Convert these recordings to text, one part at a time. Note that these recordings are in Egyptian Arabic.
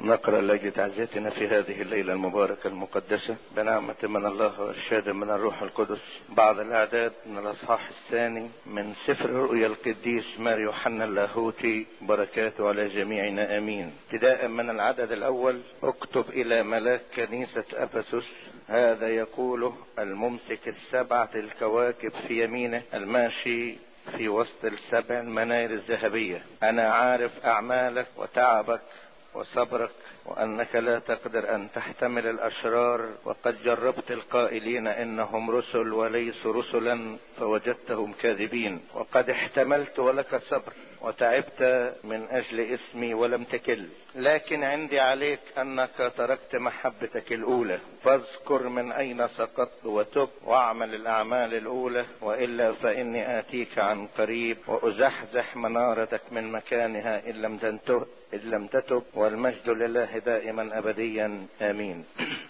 نقرأ لجد تعزيتنا في هذه الليلة المباركة المقدسة بنعمة من الله وإرشاد من الروح القدس بعض الأعداد من الأصحاح الثاني من سفر رؤيا القديس ماري يوحنا اللاهوتي بركاته على جميعنا آمين ابتداء من العدد الأول اكتب إلى ملاك كنيسة أفسس هذا يقوله الممسك السبعة الكواكب في يمينه الماشي في وسط السبع المناير الذهبية أنا عارف أعمالك وتعبك وصبرك وانك لا تقدر ان تحتمل الاشرار وقد جربت القائلين انهم رسل وليسوا رسلا فوجدتهم كاذبين وقد احتملت ولك صبر وتعبت من اجل اسمي ولم تكل لكن عندي عليك انك تركت محبتك الاولى فاذكر من اين سقطت وتب واعمل الاعمال الاولى والا فاني اتيك عن قريب وازحزح منارتك من مكانها ان لم تنته ان لم تتب والمجد لله دائما ابديا امين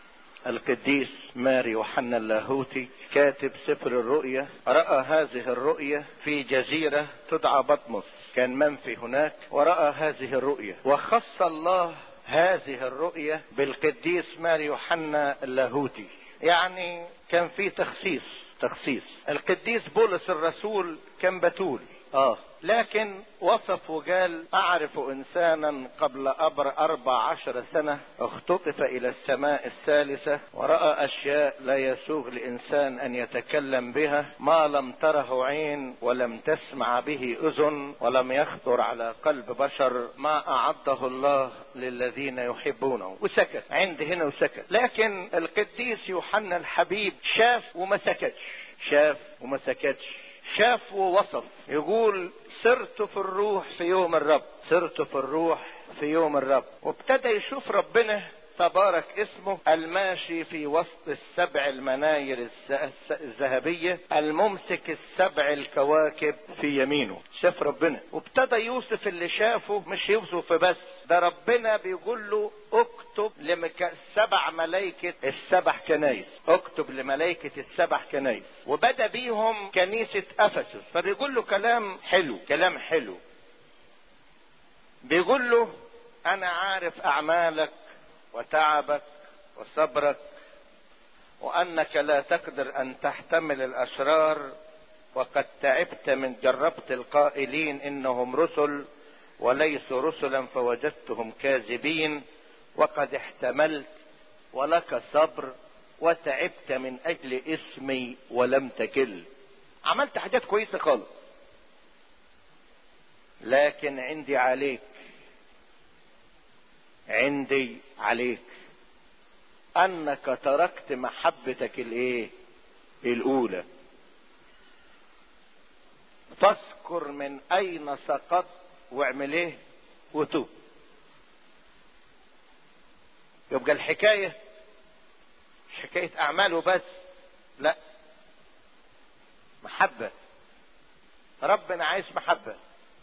القديس ماري يوحنا اللاهوتي كاتب سفر الرؤيا راى هذه الرؤيا في جزيره تدعى بطمس كان منفي هناك وراى هذه الرؤيا وخص الله هذه الرؤيا بالقديس ماري يوحنا اللاهوتي يعني كان في تخصيص تخصيص القديس بولس الرسول كان بتول اه لكن وصف وقال اعرف انسانا قبل ابر اربع عشر سنة اختطف الى السماء الثالثة ورأى اشياء لا يسوغ لانسان ان يتكلم بها ما لم تره عين ولم تسمع به اذن ولم يخطر على قلب بشر ما اعده الله للذين يحبونه وسكت عند هنا وسكت لكن القديس يوحنا الحبيب شاف وما سكتش شاف وما سكتش شاف ووصف يقول سرت في الروح في يوم الرب سرت في الروح في يوم الرب وابتدى يشوف ربنا تبارك اسمه الماشي في وسط السبع المناير الذهبية الممسك السبع الكواكب في يمينه شاف ربنا وابتدى يوصف اللي شافه مش يوصف بس ده ربنا بيقول له اكتب لمك... سبع ملائكة السبع كنايس اكتب لملائكة السبع كنايس وبدأ بيهم كنيسة افسس فبيقول له كلام حلو كلام حلو بيقول له انا عارف اعمالك وتعبك وصبرك وانك لا تقدر ان تحتمل الاشرار وقد تعبت من جربت القائلين انهم رسل وليسوا رسلا فوجدتهم كاذبين وقد احتملت ولك صبر وتعبت من اجل اسمي ولم تكل عملت حاجات كويسه خالص لكن عندي عليك عندي عليك انك تركت محبتك الايه الاولى تذكر من اين سقطت واعمل ايه وتوب يبقى الحكايه مش حكايه اعمال وبس لا محبه ربنا عايز محبه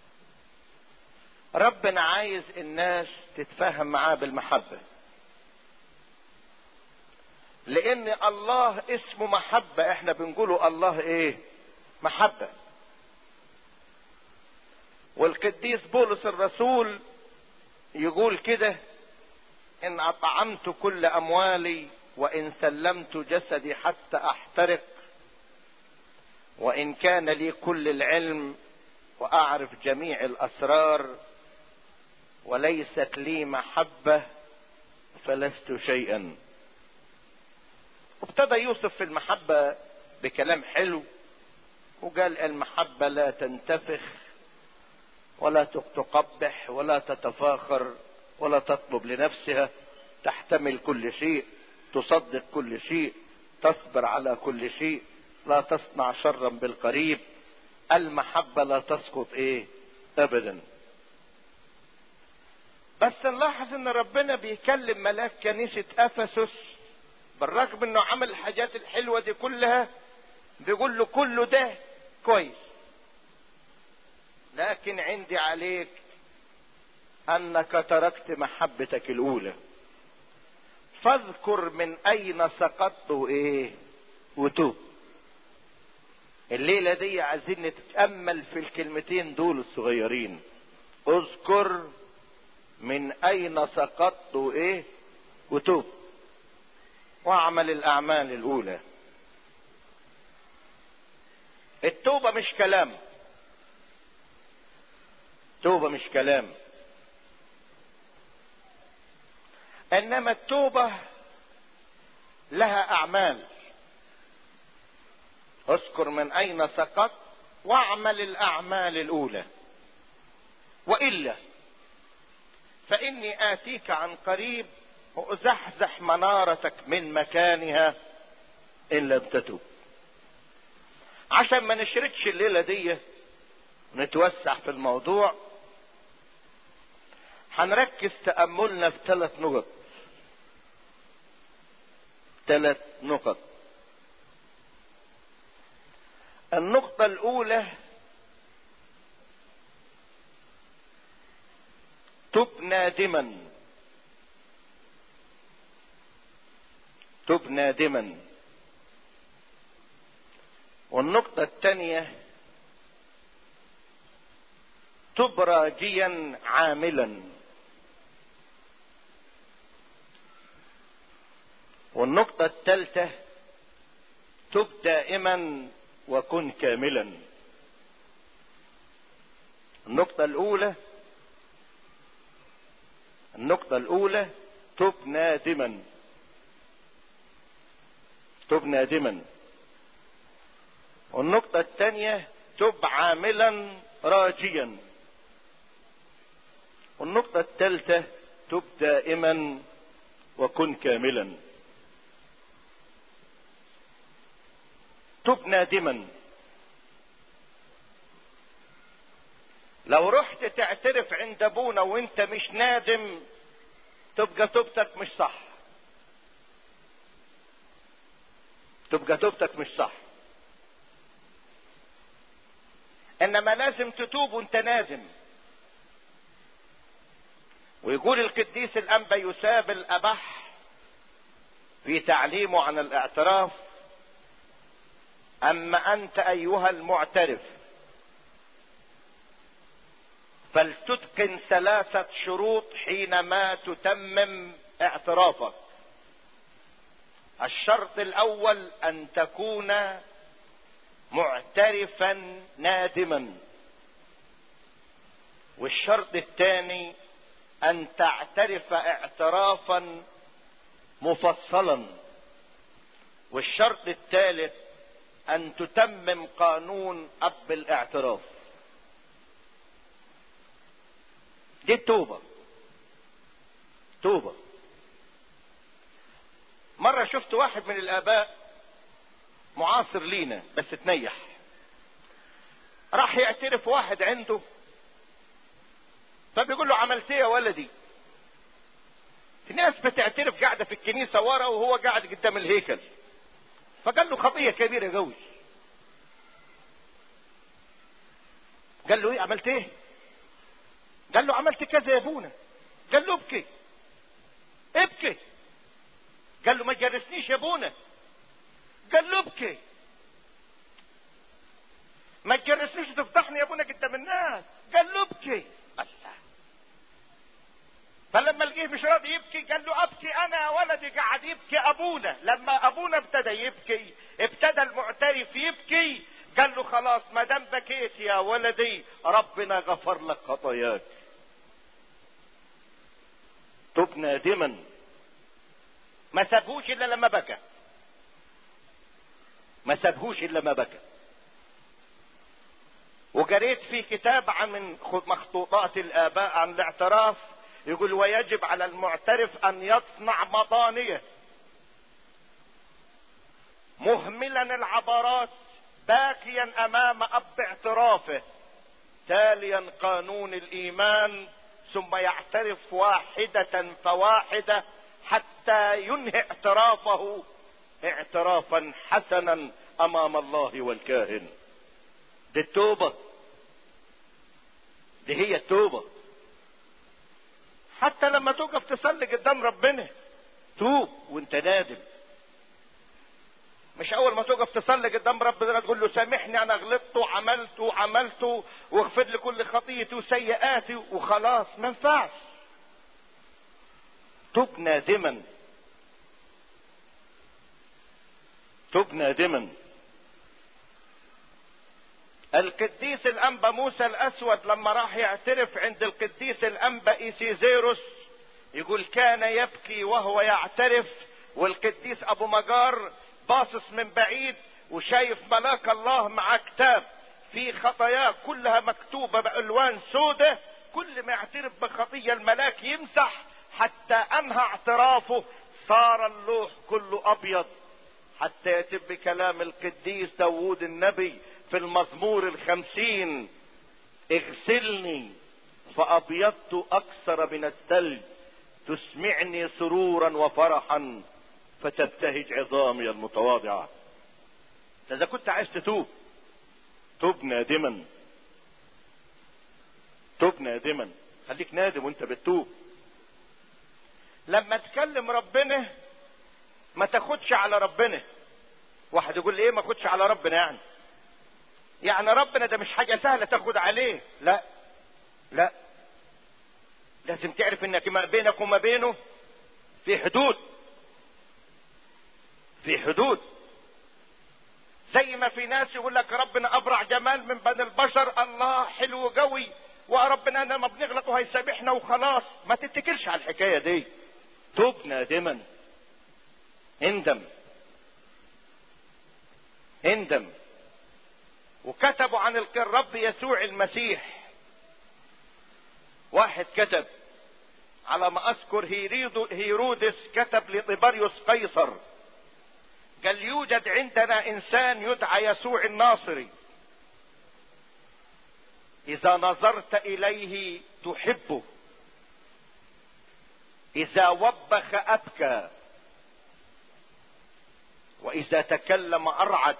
ربنا عايز الناس تتفاهم معاه بالمحبة لان الله اسمه محبة احنا بنقوله الله ايه محبة والقديس بولس الرسول يقول كده ان اطعمت كل اموالي وان سلمت جسدي حتى احترق وان كان لي كل العلم واعرف جميع الاسرار وليست لي محبة فلست شيئا ابتدى يوصف في المحبة بكلام حلو وقال المحبة لا تنتفخ ولا تقبح ولا تتفاخر ولا تطلب لنفسها تحتمل كل شيء تصدق كل شيء تصبر على كل شيء لا تصنع شرا بالقريب المحبة لا تسقط ايه ابدا بس نلاحظ ان ربنا بيكلم ملاك كنيسة افسس بالرغم انه عمل الحاجات الحلوة دي كلها بيقول له كله ده كويس لكن عندي عليك انك تركت محبتك الاولى فاذكر من اين سقطت ايه وتوب الليلة دي عايزين نتأمل في الكلمتين دول الصغيرين اذكر من اين سقطت ايه وتوب واعمل الاعمال الاولى التوبة مش كلام توبة مش كلام انما التوبة لها اعمال اذكر من اين سقط واعمل الاعمال الاولى والا فاني اتيك عن قريب وازحزح منارتك من مكانها ان لم تتوب عشان ما نشردش الليلة دي نتوسع في الموضوع هنركز تأملنا في ثلاث نقط ثلاث نقط النقطة الأولى تب نادما تب نادما والنقطة الثانية تب راجيا عاملا والنقطة الثالثة تب دائما وكن كاملا النقطة الأولى النقطة الأولى تب نادما تب نادما والنقطة الثانية تب عاملا راجيا والنقطة الثالثة تب دائما وكن كاملا تب نادما لو رحت تعترف عند ابونا وانت مش نادم تبقى توبتك مش صح تبقى توبتك مش صح انما لازم تتوب وانت نادم ويقول القديس الانبا يساب الابح في تعليمه عن الاعتراف اما انت ايها المعترف فلتتقن ثلاثة شروط حينما تتمم اعترافك الشرط الاول ان تكون معترفا نادما والشرط الثاني ان تعترف اعترافا مفصلا والشرط الثالث ان تتمم قانون اب الاعتراف دي التوبه توبه مره شفت واحد من الاباء معاصر لينا بس تنيح راح يعترف واحد عنده فبيقول له عملت ايه يا ولدي في ناس بتعترف قاعده في الكنيسه ورا وهو قاعد قدام الهيكل فقال له خطيه كبيره قوي قال له ايه عملت ايه قال له عملت كذا يا ابونا قال له ابكي ابكي قال له ما تجرسنيش يا ابونا قال له ابكي ما تجرسنيش تفضحني يا ابونا قدام الناس قال له ابكي الله فلما لقيه مش راضي يبكي قال له ابكي انا يا ولدي قاعد يبكي ابونا لما ابونا ابتدى يبكي ابتدى المعترف يبكي قال له خلاص ما دام بكيت يا ولدي ربنا غفر لك خطاياك تب نادما ما سابهوش الا لما بكى ما سابهوش الا ما بكى وقريت في كتاب عن من مخطوطات الاباء عن الاعتراف يقول ويجب على المعترف ان يصنع مضانيه مهملا العبرات باكيا امام اب اعترافه تاليا قانون الايمان ثم يعترف واحده فواحده حتى ينهي اعترافه اعترافا حسنا امام الله والكاهن دي التوبه دي هي التوبه حتى لما توقف تصلي قدام ربنا توب وانت نادم مش اول ما توقف تصلي قدام ربنا تقول له سامحني انا غلطت وعملت وعملت واغفر لي كل خطيتي وسيئاتي وخلاص ما ينفعش تب نادما تب نادما القديس الانبا موسى الاسود لما راح يعترف عند القديس الانبا ايسيزيروس يقول كان يبكي وهو يعترف والقديس ابو مجار باصص من بعيد وشايف ملاك الله مع كتاب في خطاياه كلها مكتوبة بألوان سودة كل ما يعترف بخطية الملاك يمسح حتى انهى اعترافه صار اللوح كله ابيض حتى يتم بكلام القديس داوود النبي في المزمور الخمسين اغسلني فابيضت اكثر من الثلج تسمعني سرورا وفرحا فتبتهج عظامي المتواضعة اذا كنت عايز تتوب توب نادما توب نادما خليك نادم وانت بتتوب لما تكلم ربنا ما تاخدش على ربنا واحد يقول لي ايه ما اخدش على ربنا يعني يعني ربنا ده مش حاجة سهلة تاخد عليه لا لا لازم تعرف انك ما بينك وما بينه في حدود في حدود زي ما في ناس يقول لك ربنا ابرع جمال من بني البشر الله حلو قوي وربنا لما بنغلط هيسامحنا وخلاص ما تتكلش على الحكايه دي توب نادما اندم اندم وكتبوا عن الرب يسوع المسيح واحد كتب على ما اذكر هيرودس كتب لطبريوس قيصر قال يوجد عندنا انسان يدعى يسوع الناصري اذا نظرت اليه تحبه اذا وبخ ابكى واذا تكلم ارعد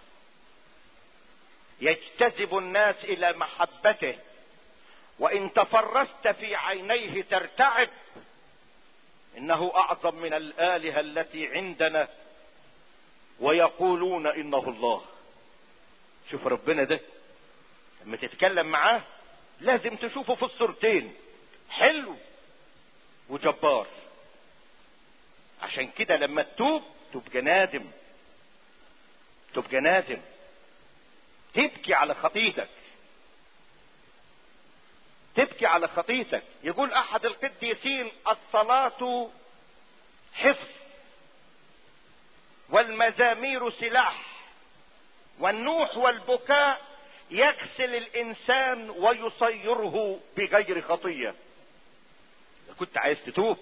يجتذب الناس الى محبته وان تفرست في عينيه ترتعب انه اعظم من الالهه التي عندنا ويقولون انه الله شوف ربنا ده لما تتكلم معاه لازم تشوفه في الصورتين حلو وجبار عشان كده لما تتوب تبقى نادم تبقى نادم تبكي على خطيتك تبكي على خطيتك يقول احد القديسين الصلاة حفظ والمزامير سلاح والنوح والبكاء يغسل الانسان ويصيره بغير خطيه كنت عايز تتوب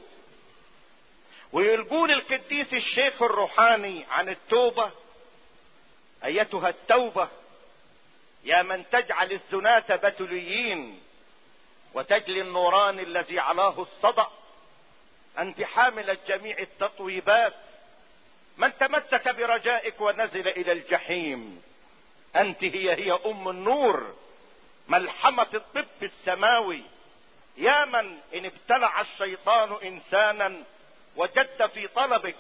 ويقول القديس الشيخ الروحاني عن التوبة ايتها التوبة يا من تجعل الزناة بتليين وتجلي النوران الذي علاه الصدأ انت حاملة جميع التطويبات من تمسك برجائك ونزل الى الجحيم انت هي هي ام النور ملحمة الطب السماوي يا من ان ابتلع الشيطان انسانا وجدت في طلبك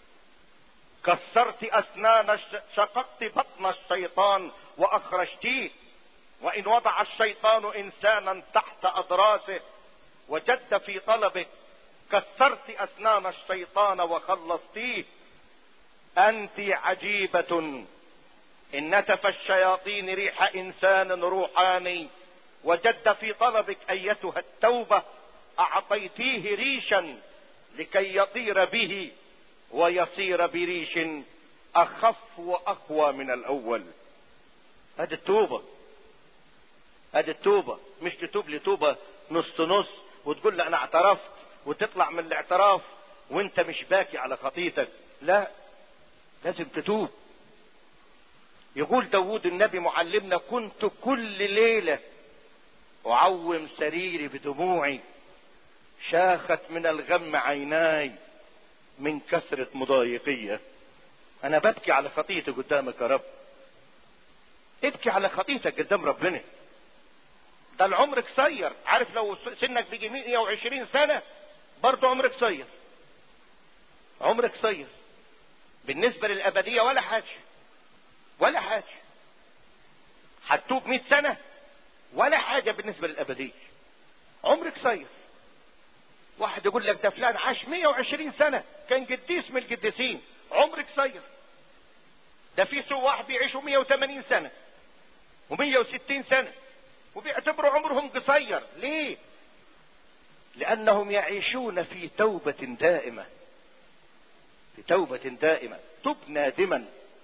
كسرت اسنان شققت بطن الشيطان واخرجتيه وان وضع الشيطان انسانا تحت اضراسه وجدت في طلبك كسرت اسنان الشيطان وخلصتيه انت عجيبة ان نتف الشياطين ريح انسان روحاني وجد في طلبك ايتها التوبة اعطيتيه ريشا لكي يطير به ويصير بريش اخف واقوى من الاول هذه التوبة هذه التوبة مش تتوب لتوبة نص نص وتقول لا انا اعترفت وتطلع من الاعتراف وانت مش باكي على خطيتك لا لازم تتوب يقول داود النبي معلمنا كنت كل ليلة اعوم سريري بدموعي شاخت من الغم عيناي من كثرة مضايقية انا ببكي على خطيتي قدامك يا رب ابكي على خطيتك قدام ربنا ده العمر قصير عارف لو سنك بيجي 120 سنة برضه عمرك قصير عمرك قصير بالنسبة للأبدية ولا حاجة ولا حاجة هتوب 100 سنة ولا حاجة بالنسبة للأبدية عمرك قصير واحد يقول لك ده فلان عاش 120 سنة كان قديس من القديسين عمر قصير ده في سوء واحد بيعيشوا 180 سنة و160 سنة وبيعتبروا عمرهم قصير ليه لانهم يعيشون في توبة دائمة في توبة دائمة تب نادما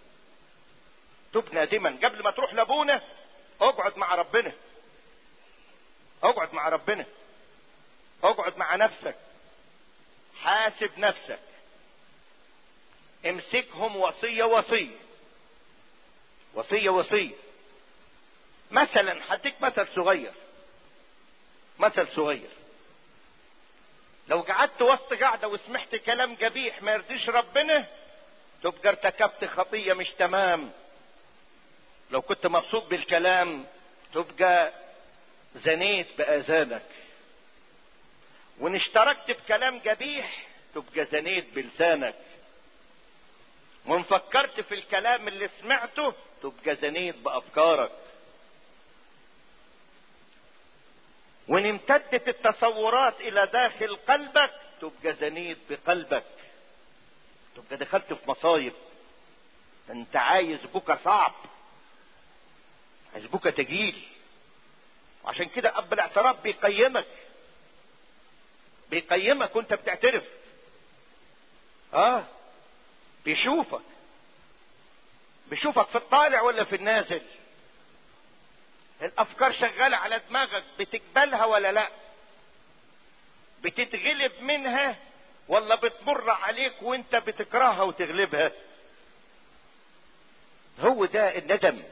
تب نادما قبل ما تروح لابونا اقعد مع ربنا اقعد مع ربنا اقعد مع نفسك حاسب نفسك امسكهم وصية وصية وصية وصية مثلا هديك مثل صغير مثل صغير لو قعدت وسط قاعدة وسمحت كلام قبيح ما يرضيش ربنا تبقى ارتكبت خطية مش تمام لو كنت مبسوط بالكلام تبقى زنيت بآذانك وان اشتركت بكلام قبيح تبقى زنيت بلسانك وان فكرت في الكلام اللي سمعته تبقى زنيت بافكارك وان امتدت التصورات الى داخل قلبك تبقى زنيت بقلبك تبقى دخلت في مصايب انت عايز بكى صعب عايز بكى تجيل وعشان كده اب الاعتراف بيقيمك بيقيمك وانت بتعترف اه بيشوفك بيشوفك في الطالع ولا في النازل الافكار شغاله على دماغك بتقبلها ولا لا بتتغلب منها ولا بتمر عليك وانت بتكرهها وتغلبها هو ده الندم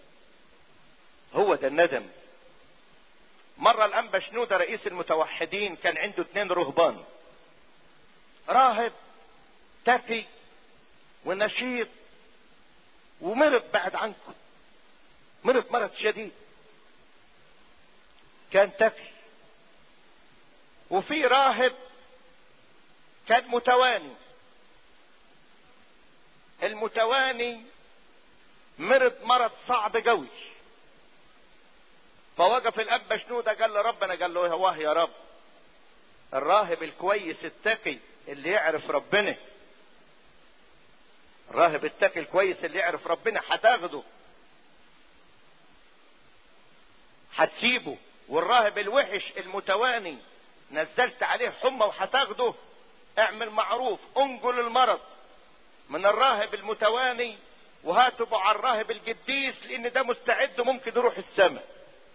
هو ده الندم مرة الأنبا شنودة رئيس المتوحدين كان عنده اتنين رهبان راهب تقي ونشيط ومرض بعد عنكم مرض مرض شديد كان تقي وفي راهب كان متواني المتواني مرض مرض صعب قوي فوقف الاب شنودة قال له ربنا قال له هواه يا رب الراهب الكويس التقي اللي يعرف ربنا الراهب التقي الكويس اللي يعرف ربنا هتاخده هتسيبه والراهب الوحش المتواني نزلت عليه حمى وهتاخده اعمل معروف انقل المرض من الراهب المتواني وهاتبه على الراهب القديس لان ده مستعد ممكن يروح السماء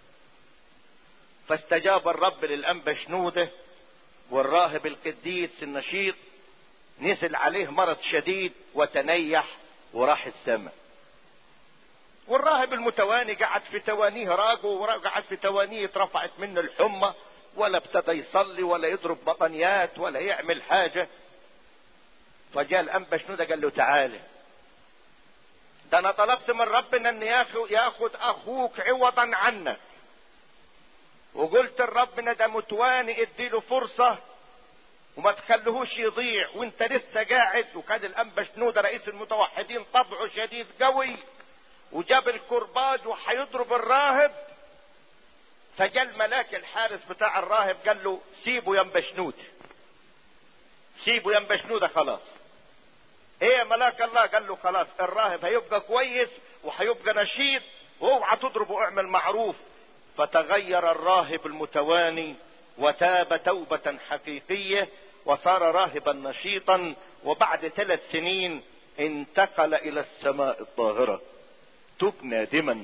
فاستجاب الرب للأنبا شنودة والراهب القديس النشيط نزل عليه مرض شديد وتنيح وراح السماء والراهب المتواني قعد في توانيه راجه وقعد في توانيه اترفعت منه الحمى ولا ابتدى يصلي ولا يضرب بطنيات ولا يعمل حاجة فجاء الأنبا شنودة قال له تعالى ده انا طلبت من ربنا ان ياخد اخوك عوضا عنك وقلت لربنا ده متواني اديله فرصة وما تخليهوش يضيع وانت لسه قاعد وكان الانبا شنودة رئيس المتوحدين طبعه شديد قوي وجاب الكرباج وهيضرب الراهب فجاء الملاك الحارس بتاع الراهب قال له سيبه يا بشنود سيبه يا بشنودة خلاص ايه يا ملاك الله قال له خلاص الراهب هيبقى كويس وهيبقى نشيط واوعى تضربه واعمل معروف فتغير الراهب المتواني وتاب توبة حقيقية وصار راهبا نشيطا وبعد ثلاث سنين انتقل الى السماء الطاهرة تب نادما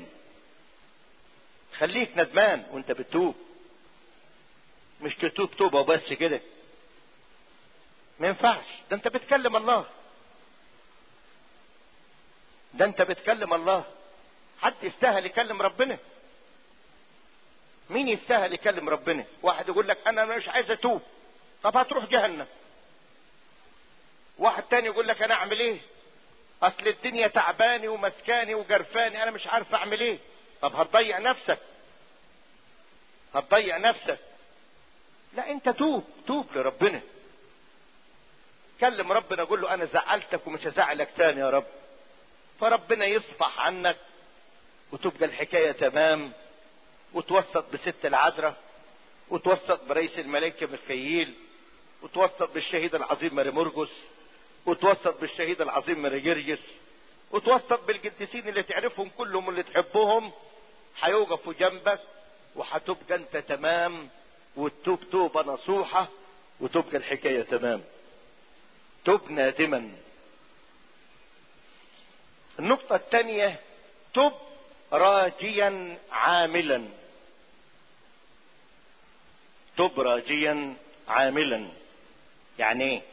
خليك ندمان وانت بتتوب مش تتوب توبة وبس كده ما ينفعش ده انت بتكلم الله ده انت بتكلم الله حد يستاهل يكلم ربنا مين يستاهل يكلم ربنا واحد يقول لك انا مش عايز اتوب طب هتروح جهنم واحد تاني يقول لك انا اعمل ايه اصل الدنيا تعباني ومسكاني وجرفاني انا مش عارف اعمل ايه طب هتضيع نفسك هتضيع نفسك لا انت توب توب لربنا كلم ربنا قول له انا زعلتك ومش هزعلك تاني يا رب فربنا يصفح عنك وتبقى الحكايه تمام وتوسط بست العذراء وتوسط برئيس الملائكة ميخائيل وتوسط بالشهيد العظيم ماري مرقس وتوسط بالشهيد العظيم ماري جرجس وتوسط بالقديسين اللي تعرفهم كلهم واللي تحبهم هيوقفوا جنبك وهتبقى انت تمام وتتوب توبه نصوحه وتبقى الحكايه تمام تب نادما النقطة الثانية تب راجيا عاملا تب راجيا عاملا يعني ايه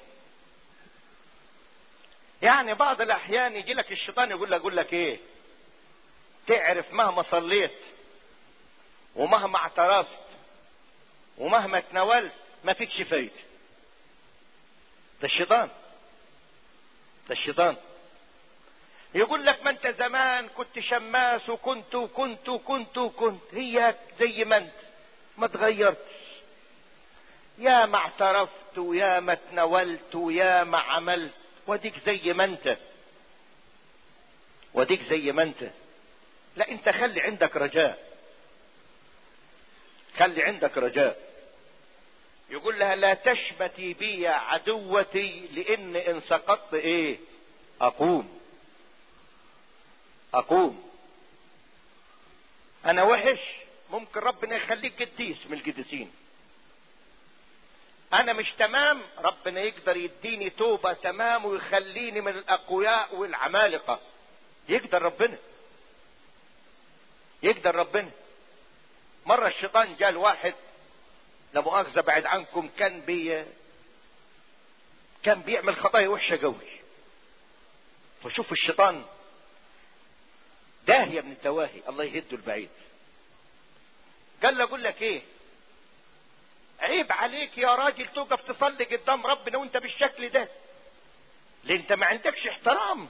يعني بعض الاحيان يجي لك الشيطان يقول لك يقول لك ايه تعرف مهما صليت ومهما اعترفت ومهما تناولت ما فيكش فايده ده الشيطان ده الشيطان يقول لك ما انت زمان كنت شماس وكنت وكنت وكنت وكنت هي زي ما انت ما تغيرتش يا ما اعترفت ويا ما تناولت ويا ما عملت وديك زي ما انت وديك زي ما انت لا انت خلي عندك رجاء خلي عندك رجاء يقول لها لا تشمتي بي يا عدوتي لان ان سقطت ايه اقوم اقوم انا وحش ممكن ربنا يخليك قديس من القديسين انا مش تمام ربنا يقدر يديني توبة تمام ويخليني من الاقوياء والعمالقة يقدر ربنا يقدر ربنا مرة الشيطان جاء واحد لا مؤاخذة بعد عنكم كان بي كان بيعمل خطايا وحشة قوي فشوف الشيطان داهية من الدواهي الله يهده البعيد قال له اقول لك ايه عيب عليك يا راجل توقف تصلي قدام ربنا وانت بالشكل ده لان انت ما عندكش احترام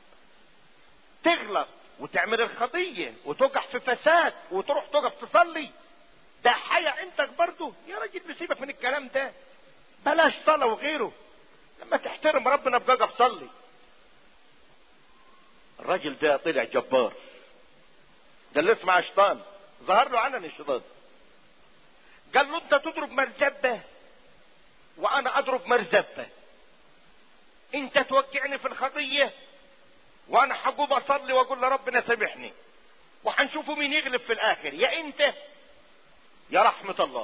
تغلط وتعمل الخطية وتقع في فساد وتروح تقف تصلي ده حياة عندك برضه يا راجل بسيبك من الكلام ده بلاش صلاة وغيره لما تحترم ربنا بقى صلي الراجل ده طلع جبار ده اللي اسمه شيطان ظهر له علن الشيطان قال له انت تضرب مرزبة وانا اضرب مرزبة انت توقعني في الخطية وانا حقوم اصلي واقول لربنا سامحني وحنشوفوا مين يغلب في الاخر يا انت يا رحمة الله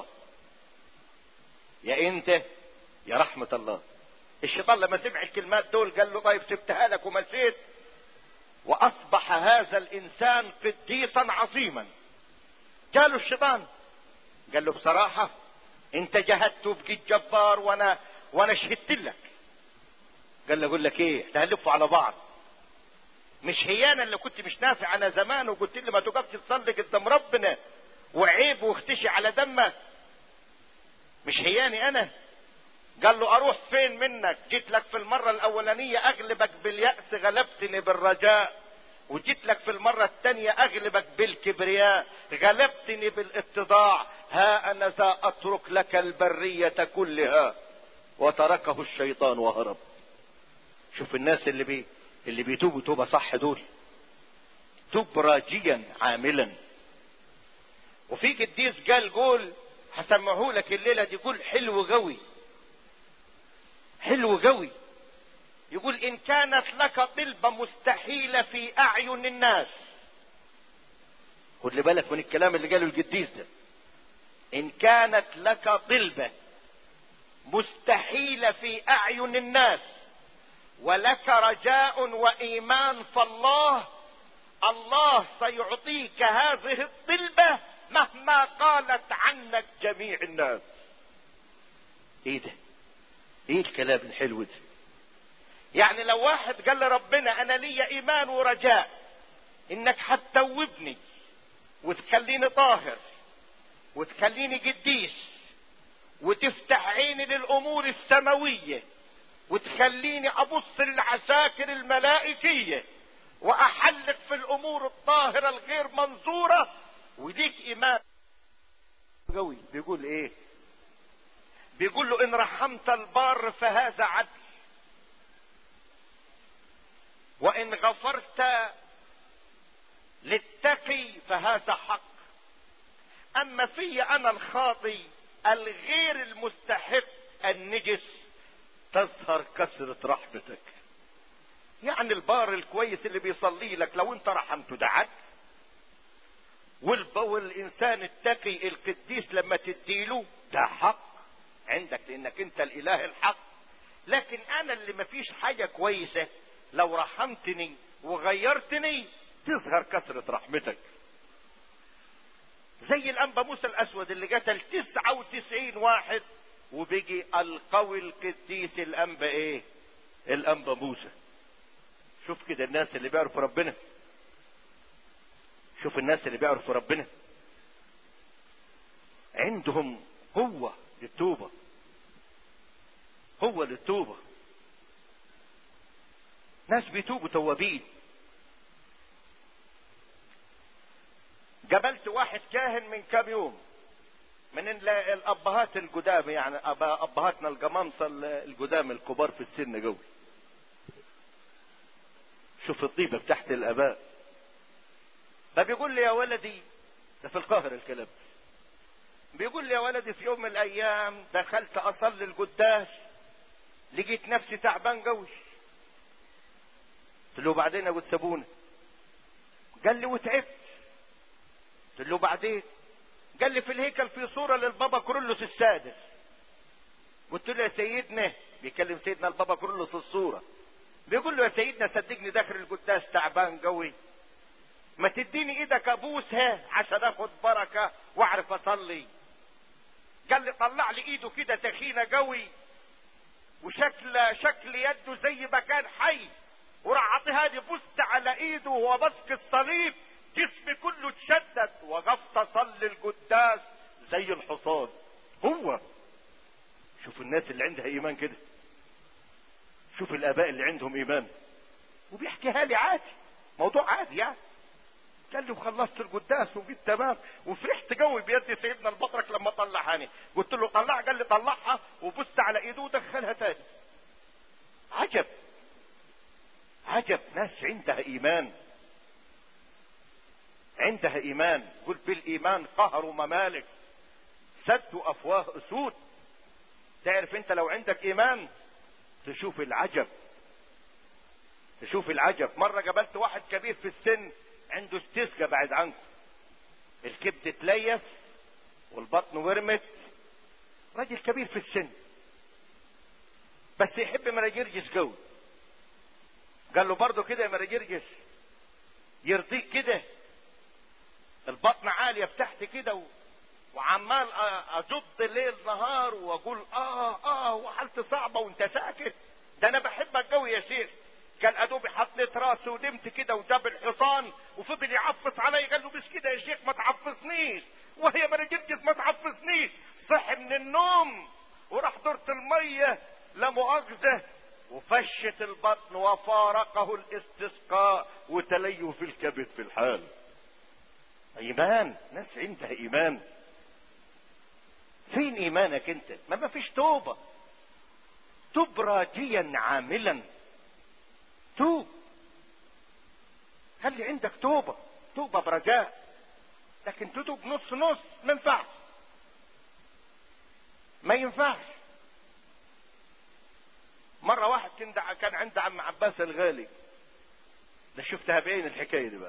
يا انت يا رحمة الله الشيطان لما سمع الكلمات دول قال له طيب سبتها لك ومشيت واصبح هذا الانسان قديسا عظيما قالوا الشيطان قال له بصراحة انت جهدت وبقيت جبار وانا وانا شهدت لك قال له اقول لك ايه تهلفوا على بعض مش هي انا اللي كنت مش نافع انا زمان وقلت لي ما تقفش تصلي قدام ربنا وعيب واختشي على دمك مش هياني انا قال له اروح فين منك جيت لك في المرة الاولانية اغلبك باليأس غلبتني بالرجاء وجيت لك في المرة الثانية اغلبك بالكبرياء غلبتني بالاتضاع ها انا ذا اترك لك البرية كلها وتركه الشيطان وهرب شوف الناس اللي بي اللي بيتوبوا توبة صح دول توب راجيا عاملا وفي قديس قال قول هسمعه لك الليلة دي يقول حلو قوي حلو قوي يقول ان كانت لك طلبة مستحيلة في اعين الناس خد لي بالك من الكلام اللي قاله القديس ده ان كانت لك طلبة مستحيلة في اعين الناس ولك رجاء وايمان فالله الله سيعطيك هذه الطلبة مهما قالت عنك جميع الناس ايه ده ايه الكلام الحلو ده يعني لو واحد قال لربنا انا لي ايمان ورجاء انك هتتوبني وتخليني طاهر وتخليني قديس وتفتح عيني للامور السماويه وتخليني ابص للعساكر الملائكيه واحلق في الامور الطاهره الغير منظوره وليك ايمان قوي بيقول ايه بيقول له ان رحمت البار فهذا عدل وان غفرت للتقي فهذا حق اما في انا الخاطي الغير المستحق النجس تظهر كثرة رحمتك يعني البار الكويس اللي بيصلي لك لو انت رحمته ده عدل والب... والانسان التقي القديس لما تديله ده حق عندك لانك انت الاله الحق لكن انا اللي مفيش حاجة كويسة لو رحمتني وغيرتني تظهر كثرة رحمتك زي الانبا موسى الاسود اللي قتل تسعة وتسعين واحد وبيجي القوي القديس الانبا ايه الانبا موسى شوف كده الناس اللي بيعرفوا ربنا شوف الناس اللي بيعرفوا ربنا عندهم قوة للتوبة قوة للتوبة ناس بيتوبوا توابين قابلت واحد كاهن من كام يوم من الابهات القدام يعني ابهاتنا القمامصه القدام الكبار في السن قوي شوف الطيبه بتاعت الاباء فبيقول لي يا ولدي ده في القاهره الكلام بيقول لي يا ولدي في يوم من الايام دخلت اصلي القداس لقيت نفسي تعبان قوي قلت له بعدين ابو سابونا قال لي وتعبت قلت له بعدين قال لي في الهيكل في صورة للبابا كرولوس السادس قلت له يا سيدنا بيكلم سيدنا البابا كرولوس الصورة بيقول له يا سيدنا صدقني داخل القداس تعبان قوي ما تديني ايدك ابوسها عشان اخد بركة واعرف اصلي قال لي طلع لي ايده كده تخينة قوي وشكل شكل يده زي ما كان حي وراح عطيها لي بصت على ايده وهو ماسك الصليب جسمي كله اتشدد وقفت اصلي القداس زي الحصان هو شوف الناس اللي عندها ايمان كده شوف الاباء اللي عندهم ايمان وبيحكيها لي عادي موضوع عادي يعني قال لي وخلصت القداس وجيت تمام وفرحت قوي بيد سيدنا البطرك لما طلعهاني قلت له طلعها قال لي طلعها وبصت على ايده ودخلها تاني عجب عجب ناس عندها ايمان عندها ايمان قل بالايمان قهروا ممالك سدوا افواه اسود تعرف انت لو عندك ايمان تشوف العجب تشوف العجب مرة قابلت واحد كبير في السن عنده استسقى بعد عنكم الكبد اتليف والبطن ورمت راجل كبير في السن بس يحب مراجرجس قوي قال له برضه كده يا مراجرجس يرضيك كده البطن عالية بتحت كده و... وعمال اجد ليل نهار واقول اه اه وحالتي صعبة وانت ساكت ده انا بحبك قوي يا شيخ قال ادوبي حطيت راسي ونمت كده وجاب الحصان وفضل يعفص علي قال له مش كده يا شيخ ما تعفصنيش وهي ما رجلتش ما تعفصنيش صحي من النوم وراح دورة المية لا مؤاخذة وفشت البطن وفارقه الاستسقاء وتليف الكبد في الحال ايمان ناس عندها ايمان فين ايمانك انت ما ما فيش توبة توب راجيا عاملا توب خلي عندك توبة توبة برجاء لكن تتوب نص نص ما ينفعش ما ينفعش مرة واحد كان عند عم عباس الغالي ده شفتها بعين الحكاية دي بقى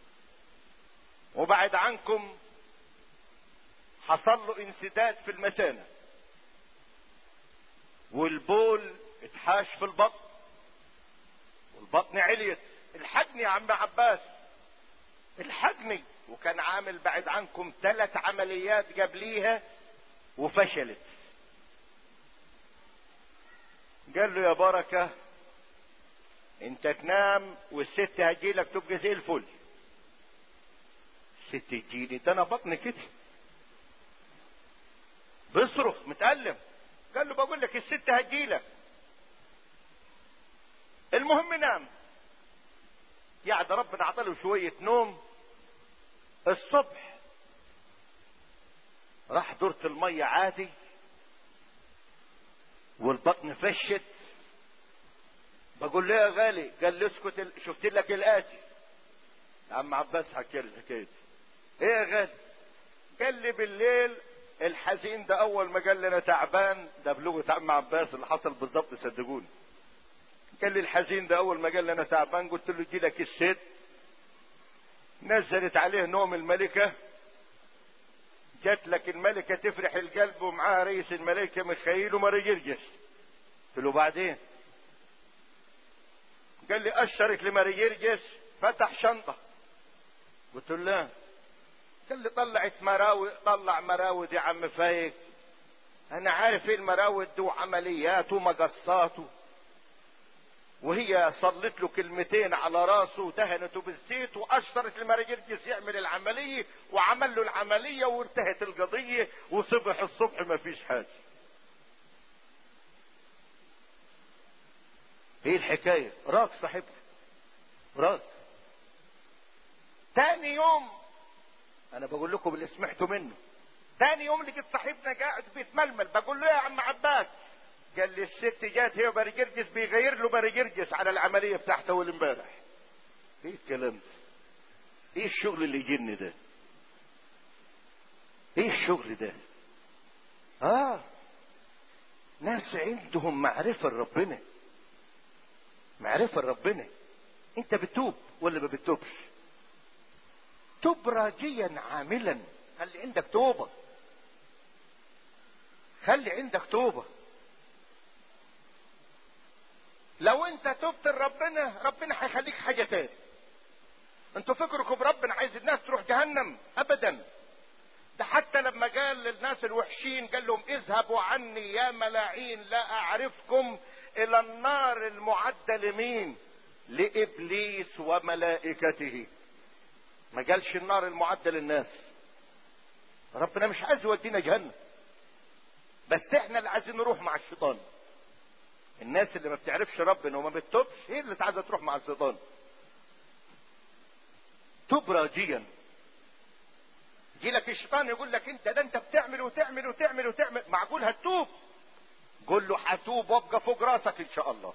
وبعد عنكم حصل له انسداد في المثانة والبول اتحاش في البطن والبطن عليت الحجني يا عم عباس الحجني وكان عامل بعد عنكم ثلاث عمليات قبليها وفشلت قال له يا بركة انت تنام والست هتجيلك تبقى زي الفل الست تجيني ده انا بطني كده بيصرخ متألم قال له بقول لك الست هتجيلك المهم نام يعني ربنا عطاله شوية نوم الصبح راح دورة المية عادي والبطن فشت بقول له يا غالي قال لي اسكت شفت لك الاتي عم عباس حكى لي الحكايه ايه يا غالي قال لي بالليل الحزين ده اول ما قال لي انا تعبان ده بلغه عم عباس اللي حصل بالظبط صدقوني قال لي الحزين ده اول ما قال لي انا تعبان قلت له جي لك الست نزلت عليه نوم الملكه جات لك الملكه تفرح القلب ومعاها رئيس الملائكه ميخائيل ومريجرجس قلت له بعدين قال لي اشرك لمريجرجس فتح شنطه قلت له لا قال لي طلعت مراوي طلع مراود يا عم فايق انا عارف ايه المراود دي وعمليات ومقصات وهي صلت له كلمتين على راسه ودهنته بالزيت واشرت المرجرجس يعمل العمليه وعمل له العمليه وانتهت القضيه وصبح الصبح ما فيش حاجه ايه الحكايه راك صاحبك راك تاني يوم انا بقول لكم اللي سمعتوا منه تاني يوم لقيت صاحبنا قاعد بيتململ بقول له يا عم عباس قال لي الست جات هي وبرجرجس بيغير له برجرجس على العمليه بتاعته اول امبارح ايه الكلام ده ايه الشغل اللي يجيني ده ايه الشغل ده اه ناس عندهم معرفه لربنا معرفه لربنا انت بتوب ولا ما بتوبش تب راجيا عاملا خلي عندك توبه خلي عندك توبه لو انت تبت لربنا ربنا هيخليك حاجه تاني انتوا فكركم بربنا عايز الناس تروح جهنم ابدا ده حتى لما قال للناس الوحشين قال لهم اذهبوا عني يا ملاعين لا اعرفكم الى النار المعده لمين لابليس وملائكته ما قالش النار المعده للناس ربنا مش عايز يودينا جهنم بس احنا اللي عايزين نروح مع الشيطان الناس اللي ما بتعرفش ربنا وما بتتوبش هي اللي عايزه تروح مع الشيطان تب راجيا يجي لك الشيطان يقول لك انت ده انت بتعمل وتعمل وتعمل وتعمل معقول هتوب قول له هتوب وابقى فوق راسك ان شاء الله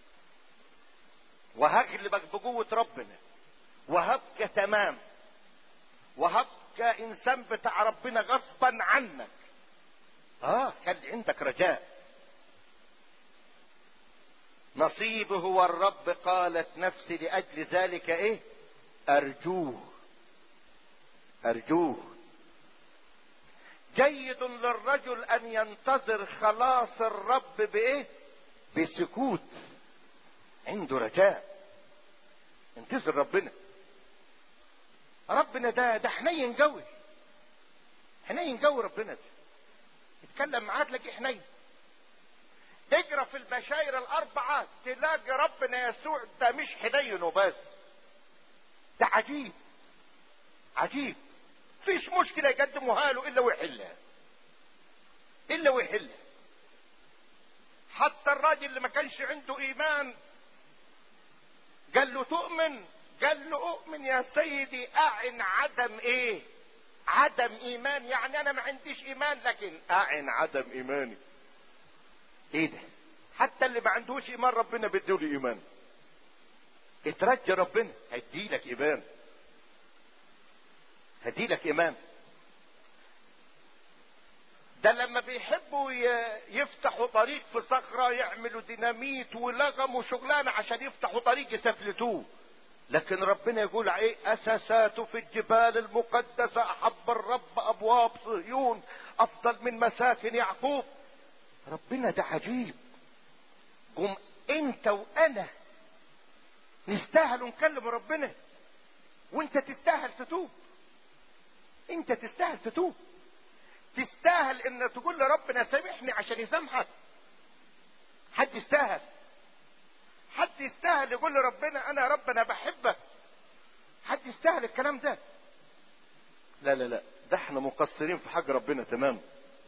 وهغلبك بقوة ربنا وهبقى تمام وهبقى انسان بتاع ربنا غصبا عنك اه كان عندك رجاء نصيبه هو الرب قالت نفسي لاجل ذلك ايه ارجوه ارجوه جيد للرجل ان ينتظر خلاص الرب بايه بسكوت عنده رجاء انتظر ربنا ربنا ده ده حنين قوي حنين قوي ربنا ده يتكلم معاك تلاقي حنين اقرا في البشاير الاربعه تلاقي ربنا يسوع ده مش حنين وبس ده عجيب عجيب فيش مشكله يقدموها له الا ويحلها الا ويحلها حتى الراجل اللي ما كانش عنده ايمان قال له تؤمن قال له اؤمن يا سيدي اعن عدم ايه عدم ايمان يعني انا ما عنديش ايمان لكن اعن عدم ايماني ايه ده حتى اللي ما عندوش ايمان ربنا بيديله ايمان اترجى ربنا هيديلك ايمان هديلك ايمان ده لما بيحبوا يفتحوا طريق في صخرة يعملوا ديناميت ولغم وشغلانة عشان يفتحوا طريق يسفلتوه لكن ربنا يقول ايه اساسات في الجبال المقدسة احب الرب ابواب صهيون افضل من مساكن يعقوب ربنا ده عجيب قم انت وانا نستاهل نكلم ربنا وانت تستاهل تتوب انت تستاهل تتوب تستاهل ان تقول لربنا سامحني عشان يسامحك حد يستاهل حد يستاهل يقول لربنا انا يا رب انا بحبك حد يستاهل الكلام ده لا لا لا ده احنا مقصرين في حق ربنا تمام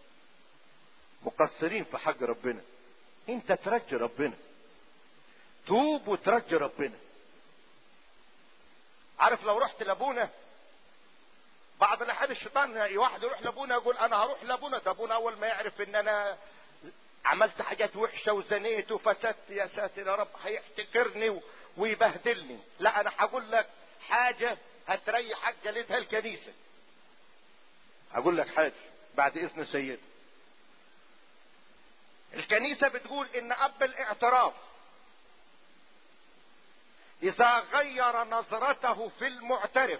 مقصرين في حق ربنا انت ترجي ربنا توب وترجي ربنا عارف لو رحت لابونا بعض الاحيان الشيطان واحد يروح لابونا يقول انا هروح لابونا ده ابونا اول ما يعرف ان انا عملت حاجات وحشه وزنيت وفسدت يا ساتر يا رب هيحتكرني ويبهدلني لا انا هقول لك حاجه هتريحك جلدها الكنيسه هقول لك حاجه بعد اذن سيد الكنيسة بتقول ان اب الاعتراف اذا غير نظرته في المعترف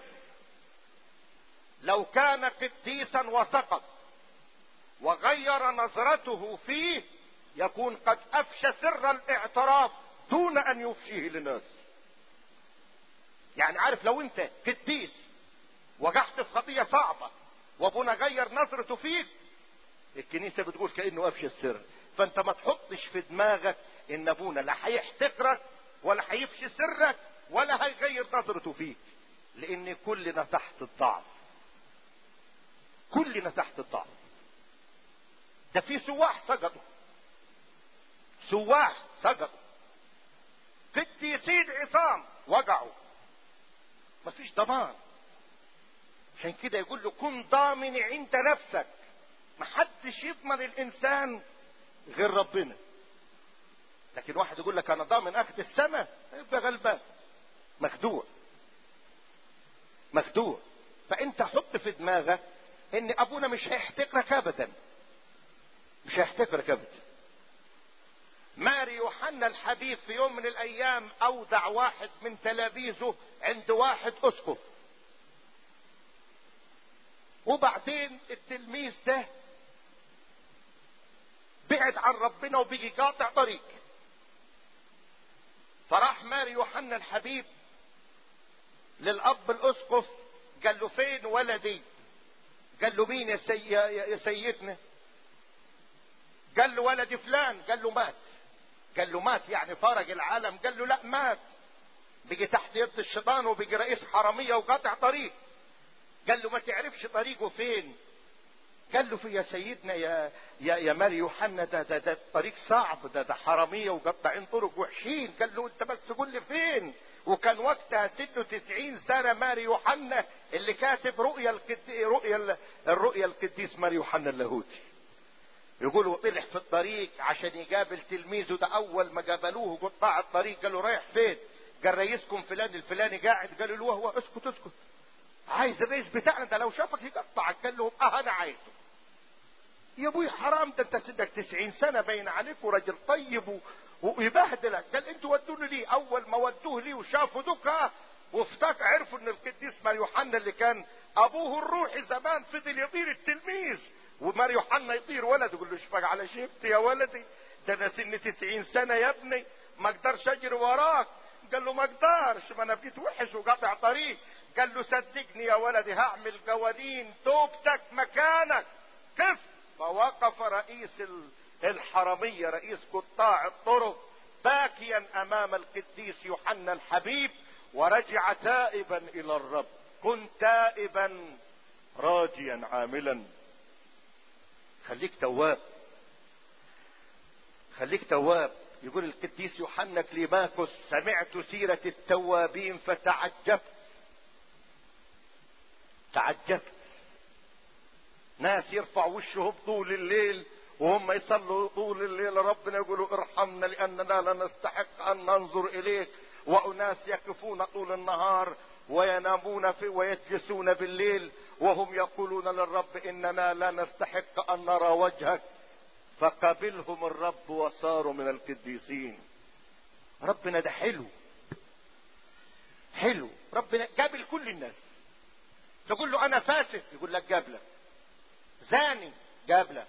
لو كان قديسا وسقط وغير نظرته فيه يكون قد افشى سر الاعتراف دون ان يفشيه للناس يعني عارف لو انت قديس وقعت في خطية صعبة وابونا غير نظرته فيك الكنيسة بتقول كأنه افشى السر فانت ما تحطش في دماغك ان ابونا لا هيحتقرك ولا هيفشي سرك ولا هيغير نظرته فيك لان كلنا تحت الضعف كلنا تحت الضعف ده في سواح سقطوا سواح سقطوا قديسين عصام وقعوا مفيش ضمان عشان كده يقول له كن ضامن عند نفسك محدش يضمن الانسان غير ربنا لكن واحد يقول لك انا ضامن اخد السماء يبقى غلبان مخدوع مخدوع فانت حط في دماغك ان ابونا مش هيحتقرك ابدا مش هيحتقرك ابدا ماري يوحنا الحبيب في يوم من الايام اودع واحد من تلاميذه عند واحد اسقف وبعدين التلميذ ده بعد عن ربنا وبيجي قاطع طريق فراح ماري يوحنا الحبيب للاب الاسقف قال له فين ولدي قال له مين يا, سي... يا سيدنا قال له ولدي فلان قال له مات قال له مات يعني فرج العالم قال له لا مات بيجي تحت يد الشيطان وبيجي رئيس حرامية وقاطع طريق قال له ما تعرفش طريقه فين قال له في يا سيدنا يا يا يا ماري يوحنا ده ده ده طريق صعب ده ده حراميه وقطاعين طرق وحشين قال له انت بس قول لي فين وكان وقتها 96 سنه ماري يوحنا اللي كاتب رؤيا القدي رؤيا الرؤيا القديس ماري يوحنا اللاهوتي يقول طلع في الطريق عشان يقابل تلميذه ده اول ما قابلوه قطاع الطريق قالوا رايح فين قال رئيسكم فلان الفلاني قاعد قالوا له وهو اسكت اسكت عايز الرئيس بتاعنا ده لو شافك يقطعك قال لهم اه انا عايزه يا ابوي حرام ده انت سنك تسعين سنه باين عليك وراجل طيب و... ويبهدلك قال انتوا ودوني ليه اول ما ودوه ليه وشافوا دكا وافتكر عرفوا ان القديس مار يوحنا اللي كان ابوه الروحي زمان فضل يطير التلميذ ومار يوحنا يطير ولد يقول له اشفق على شيبتي يا ولدي ده انا سني تسعين سنه يا ابني ما اقدرش اجري وراك قال له ما اقدرش ما انا بقيت وحش وقاطع طريق قال له صدقني يا ولدي هعمل قوانين توبتك مكانك كيف فوقف رئيس الحرمية رئيس قطاع الطرق باكيا امام القديس يوحنا الحبيب ورجع تائبا الى الرب كن تائبا راجيا عاملا خليك تواب خليك تواب يقول القديس يوحنا كليماكوس سمعت سيرة التوابين فتعجبت تعجبت ناس يرفع وشهم طول الليل وهم يصلوا طول الليل ربنا يقولوا ارحمنا لاننا لا نستحق ان ننظر اليك واناس يقفون طول النهار وينامون في ويجلسون بالليل وهم يقولون للرب اننا لا نستحق ان نرى وجهك فقبلهم الرب وصاروا من القديسين ربنا ده حلو حلو ربنا قابل كل الناس تقول له انا فاسد يقول لك قابلك زاني قابلك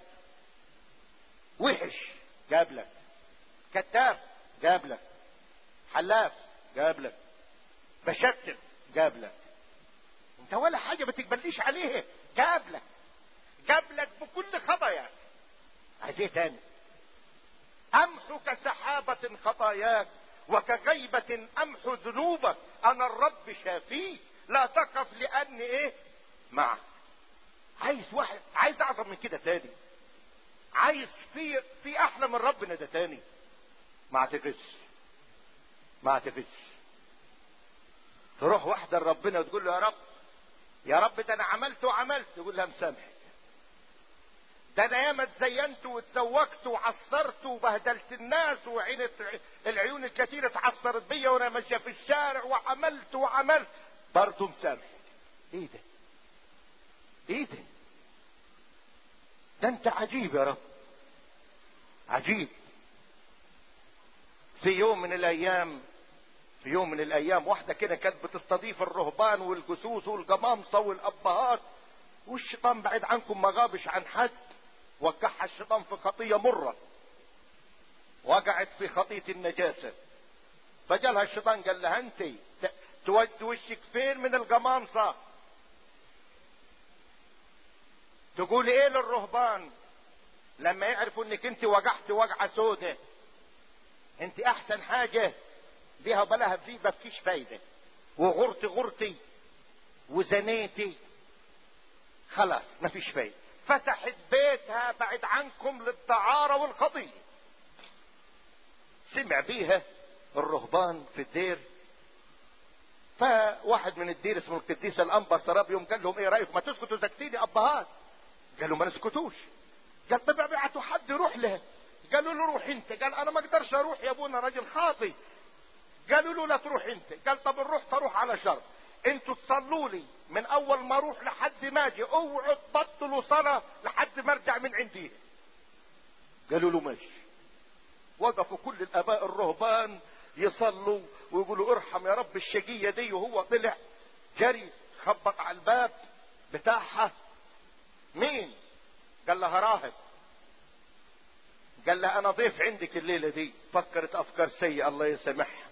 وحش قابلك كذاب قابلك حلاف قابلك بشتم قابلك انت ولا حاجة ما تقبليش عليه قابلك قابلك بكل خطاياك عايز ايه تاني امحو كسحابة خطاياك وكغيبة امحو ذنوبك انا الرب شافيك لا تقف لاني ايه معك عايز واحد عايز اعظم من كده تاني عايز في في احلى من ربنا ده تاني ما اعتقدش ما اعتقدش تروح واحده لربنا وتقول له يا رب يا رب ده انا عملت وعملت يقول لها مسامحك ده انا ياما اتزينت واتزوجت وعصرت وبهدلت الناس وعينت العيون الكثيره اتعصرت بيا وانا ماشيه في الشارع وعملت وعملت برضه مسامحك ايه ده ايه ده ده انت عجيب يا رب عجيب في يوم من الايام في يوم من الايام واحده كده كانت بتستضيف الرهبان والجسوس والجمامصه والابهات والشيطان بعيد عنكم ما غابش عن حد وقعها الشيطان في خطيه مره وقعت في خطيه النجاسه فجالها الشيطان قال لها انت تود وشك فين من القمامصه تقول ايه للرهبان لما يعرفوا انك انت وقعت وقعه سودة انت احسن حاجه بيها بلاها في ما فيش فايده وغرتي غرتي وزنيتي خلاص ما فيش فايده فتحت بيتها بعد عنكم للدعاره والخطيه سمع بيها الرهبان في الدير فواحد من الدير اسمه القديس الانبا سرابيوم قال لهم ايه رايكم ما تسكتوا ساكتين ابهات قالوا ما نسكتوش قال طب ابعتوا حد يروح له قالوا له روح انت قال انا ما اقدرش اروح يا ابونا راجل خاطي قالوا له لا تروح انت قال طب نروح تروح على شرط انتوا تصلوا لي من اول ما اروح لحد ما اجي اوعوا تبطلوا صلاه لحد ما ارجع من عندي قالوا له ماشي وقفوا كل الاباء الرهبان يصلوا ويقولوا ارحم يا رب الشقية دي وهو طلع جري خبط على الباب بتاعها مين قال لها راهب قال لها انا ضيف عندك الليلة دي فكرت افكار سيئة الله يسامحها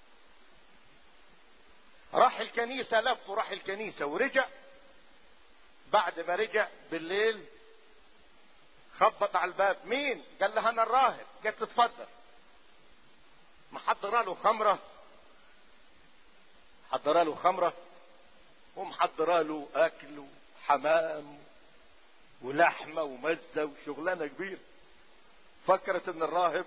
راح الكنيسة لف وراح الكنيسة ورجع بعد ما رجع بالليل خبط على الباب مين قال لها انا الراهب قالت اتفضل محضره له خمره محضره له خمره ومحضره له اكل وحمام ولحمه ومزه وشغلانه كبيره فكرت ان الراهب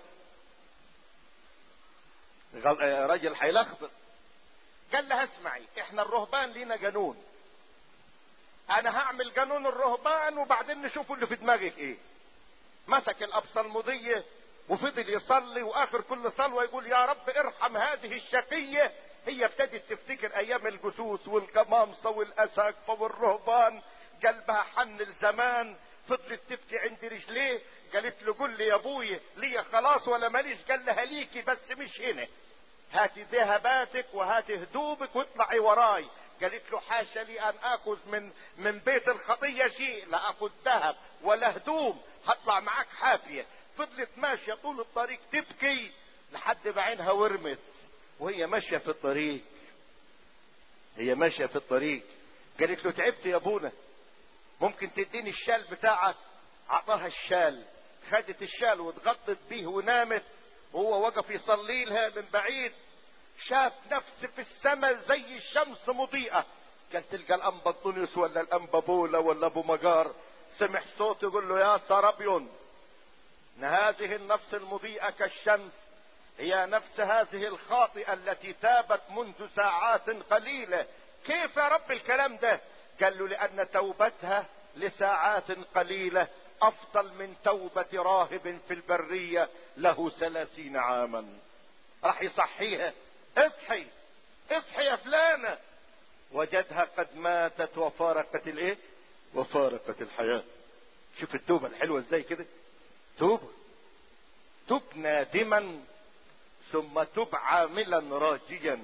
راجل هيلخبط قال لها اسمعي احنا الرهبان لينا قانون انا هعمل قانون الرهبان وبعدين نشوف اللي في دماغك ايه مسك الابصلمضيه وفضل يصلي واخر كل صلوه يقول يا رب ارحم هذه الشقيه هي ابتدت تفتكر ايام الجسوس والقمامصه والاساقفه والرهبان قلبها حن الزمان فضلت تبكي عند رجليه قالت له قل لي يا ابوي لي خلاص ولا ماليش قال لها ليكي بس مش هنا هاتي ذهباتك وهاتي هدومك واطلعي وراي قالت له حاشا لي ان اخذ من من بيت الخطيه شيء لا اخذ ذهب ولا هدوم هطلع معاك حافيه فضلت ماشيه طول الطريق تبكي لحد ما عينها ورمت وهي ماشيه في الطريق هي ماشيه في الطريق قالت له تعبت يا ابونا ممكن تديني الشال بتاعك اعطاها الشال خدت الشال واتغطت بيه ونامت وهو وقف يصلي لها من بعيد شاف نفسه في السماء زي الشمس مضيئة قال تلقى الانبا انطونيوس ولا الانبا بولا ولا ابو مجار سمع صوت يقول له يا سرابيون ان هذه النفس المضيئة كالشمس هي نفس هذه الخاطئة التي تابت منذ ساعات قليلة كيف يا رب الكلام ده قال له لان توبتها لساعات قليلة افضل من توبة راهب في البرية له ثلاثين عاما راح يصحيها اصحي اصحي يا فلانة وجدها قد ماتت وفارقت الايه وفارقت الحياة شوف التوبة الحلوة ازاي كده توبة تب نادما ثم تب عاملا راجيا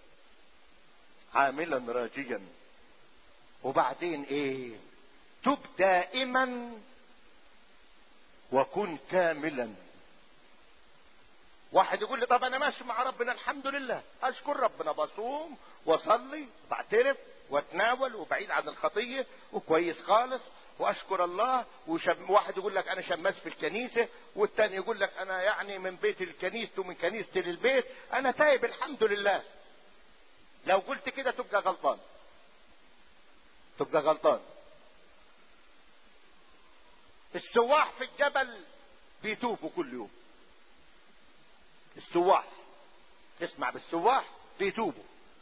عاملا راجيا وبعدين ايه تب دائما وكن كاملا واحد يقول لي طب انا ماشي مع ربنا الحمد لله اشكر ربنا بصوم واصلي بعترف واتناول وبعيد عن الخطيه وكويس خالص واشكر الله وشم واحد يقول لك انا شماس في الكنيسه والتاني يقول لك انا يعني من بيت الكنيسه ومن كنيستي للبيت انا تايب الحمد لله لو قلت كده تبقى غلطان تبقى غلطان السواح في الجبل بيتوبوا كل يوم السواح تسمع بالسواح بيتوبوا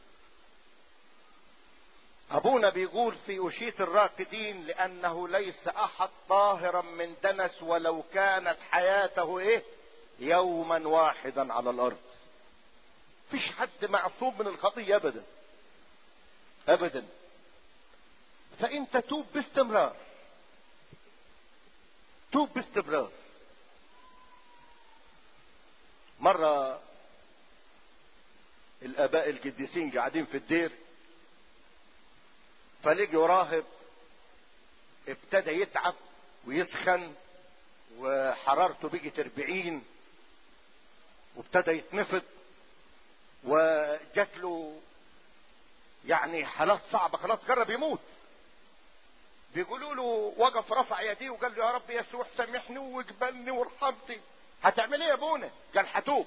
ابونا بيقول في اشية الراقدين لانه ليس احد طاهرا من دنس ولو كانت حياته ايه يوما واحدا على الارض فيش حد معصوم من الخطية ابدا ابدا فانت توب باستمرار توب باستمرار مرة الآباء القديسين قاعدين في الدير فلقوا راهب ابتدى يتعب ويسخن وحرارته بقت 40 وابتدى يتنفض وجات له يعني حالات صعبه خلاص قرب يموت بيقولوا له وقف رفع يديه وقال له يا رب يسوع سامحني واقبلني وارحمني هتعمل ايه يا ابونا قال هتوب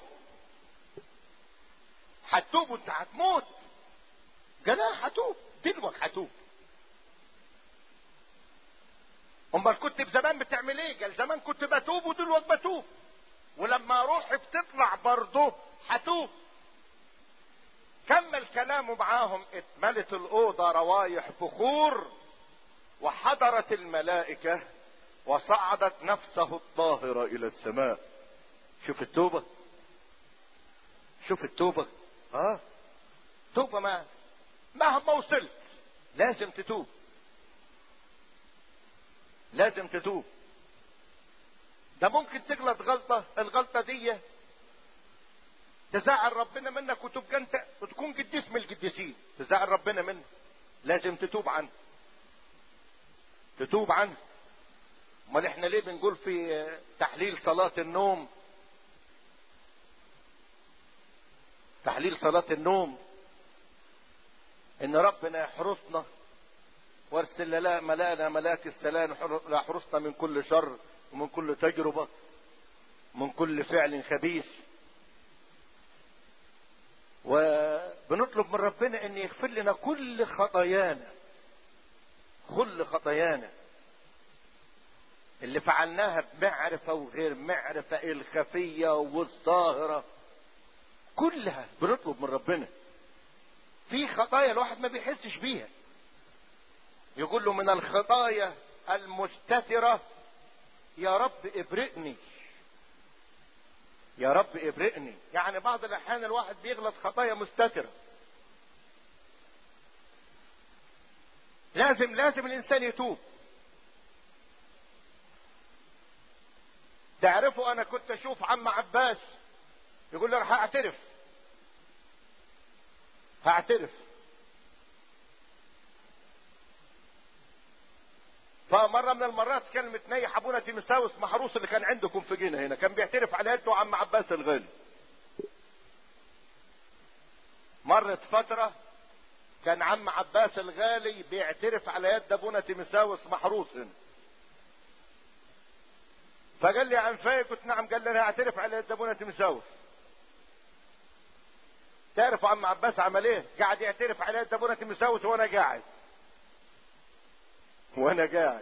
هتوب وانت هتموت قال لا هتوب دلوقتي هتوب امال كنت بزمان بتعمل ايه قال زمان كنت بتوب ودلوقتي بتوب ولما روحي بتطلع برضه هتوب كمل كلامه معاهم اتملت الاوضه روايح بخور وحضرت الملائكه وصعدت نفسه الطاهره الى السماء شوف التوبه شوف التوبه اه توبه ما مهما وصلت لازم تتوب لازم تتوب ده ممكن تغلط غلطة الغلطة دي تزعل ربنا منك وتبقى انت وتكون قديس من القديسين تزعل ربنا منك لازم تتوب عنه تتوب عنه امال احنا ليه بنقول في تحليل صلاة النوم تحليل صلاة النوم ان ربنا يحرسنا وارسل لنا ملانا ملاك السلام يحرسنا من كل شر ومن كل تجربة من كل فعل خبيث وبنطلب من ربنا ان يغفر لنا كل خطايانا كل خطايانا اللي فعلناها بمعرفة وغير معرفة الخفية والظاهرة كلها بنطلب من ربنا في خطايا الواحد ما بيحسش بيها يقول له من الخطايا المستترة يا رب ابرئني يا رب ابرئني يعني بعض الاحيان الواحد بيغلط خطايا مستترة لازم لازم الانسان يتوب تعرفوا انا كنت اشوف عم عباس يقول لي راح اعترف هعترف فمره من المرات كان متنيح ابونا تيمساوس محروس اللي كان عندكم في جينا هنا كان بيعترف على يده عم عباس الغالي مرت فتره كان عم عباس الغالي بيعترف على يد ابونا تيمساوس محروس هنا فقال لي عن فاي قلت نعم قال لي انا هعترف على يد ابونا تيمساوس تعرفوا عم عباس عمل ايه قاعد يعترف على يد ابونا تيمساوس وانا قاعد وانا قاعد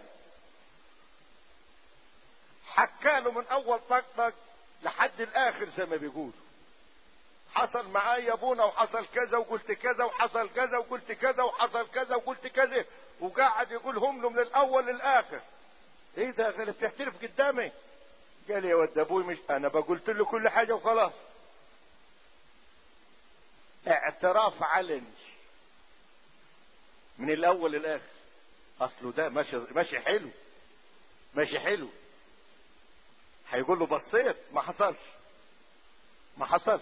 حكاله من اول طقطق لحد الاخر زي ما بيقول حصل معايا ابونا وحصل كذا وقلت كذا وحصل كذا وقلت كذا وحصل كذا وقلت كذا وقاعد يقولهم له من الاول للاخر ايه ده غير بتحترف قدامي قال يا ود ابوي مش انا بقولت له كل حاجه وخلاص اعتراف علني من الاول للاخر اصله ده ماشي ماشي حلو ماشي حلو هيقول له بصيت ما حصلش ما حصلش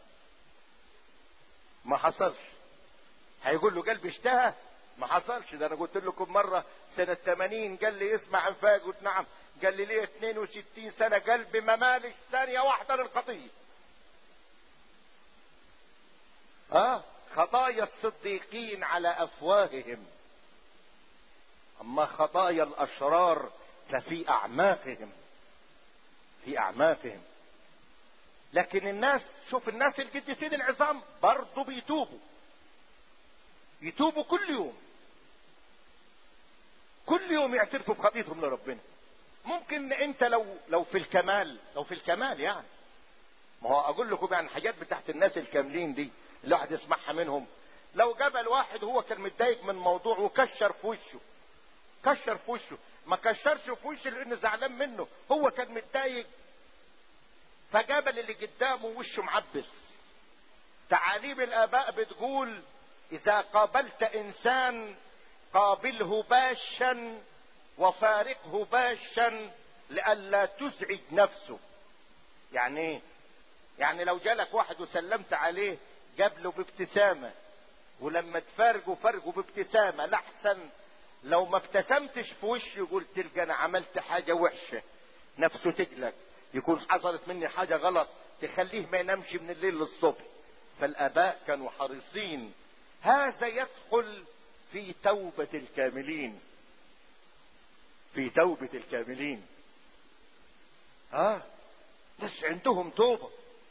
ما حصلش هيقول له قلبي اشتهى ما حصلش ده انا قلت لكم مره سنه 80 قال لي اسمع انفاق قلت نعم قال لي ليه 62 سنه قلبي ما مالش ثانيه واحده للخطيه اه خطايا الصديقين على افواههم اما خطايا الاشرار ففي اعماقهم في اعماقهم لكن الناس شوف الناس القديسين العظام برضه بيتوبوا يتوبوا كل يوم كل يوم يعترفوا بخطيتهم لربنا ممكن انت لو لو في الكمال لو في الكمال يعني ما هو اقول لكم يعني حاجات بتاعت الناس الكاملين دي اللي الواحد يسمعها منهم لو قابل واحد هو كان متضايق من موضوع وكشر في وشه كشر في وشه ما كشرش في وشه لانه زعلان منه هو كان متضايق فقابل اللي قدامه وشه معبس تعاليم الاباء بتقول اذا قابلت انسان قابله باشا وفارقه باشا لئلا تزعج نفسه يعني ايه يعني لو جالك واحد وسلمت عليه قبله بابتسامة ولما تفارقوا فرقوا بابتسامة لحسن لو ما ابتسمتش في وشه يقول تلقى انا عملت حاجة وحشة نفسه تقلق يكون حصلت مني حاجة غلط تخليه ما ينامش من الليل للصبح فالاباء كانوا حريصين هذا يدخل في توبة الكاملين في توبة الكاملين اه بس عندهم توبة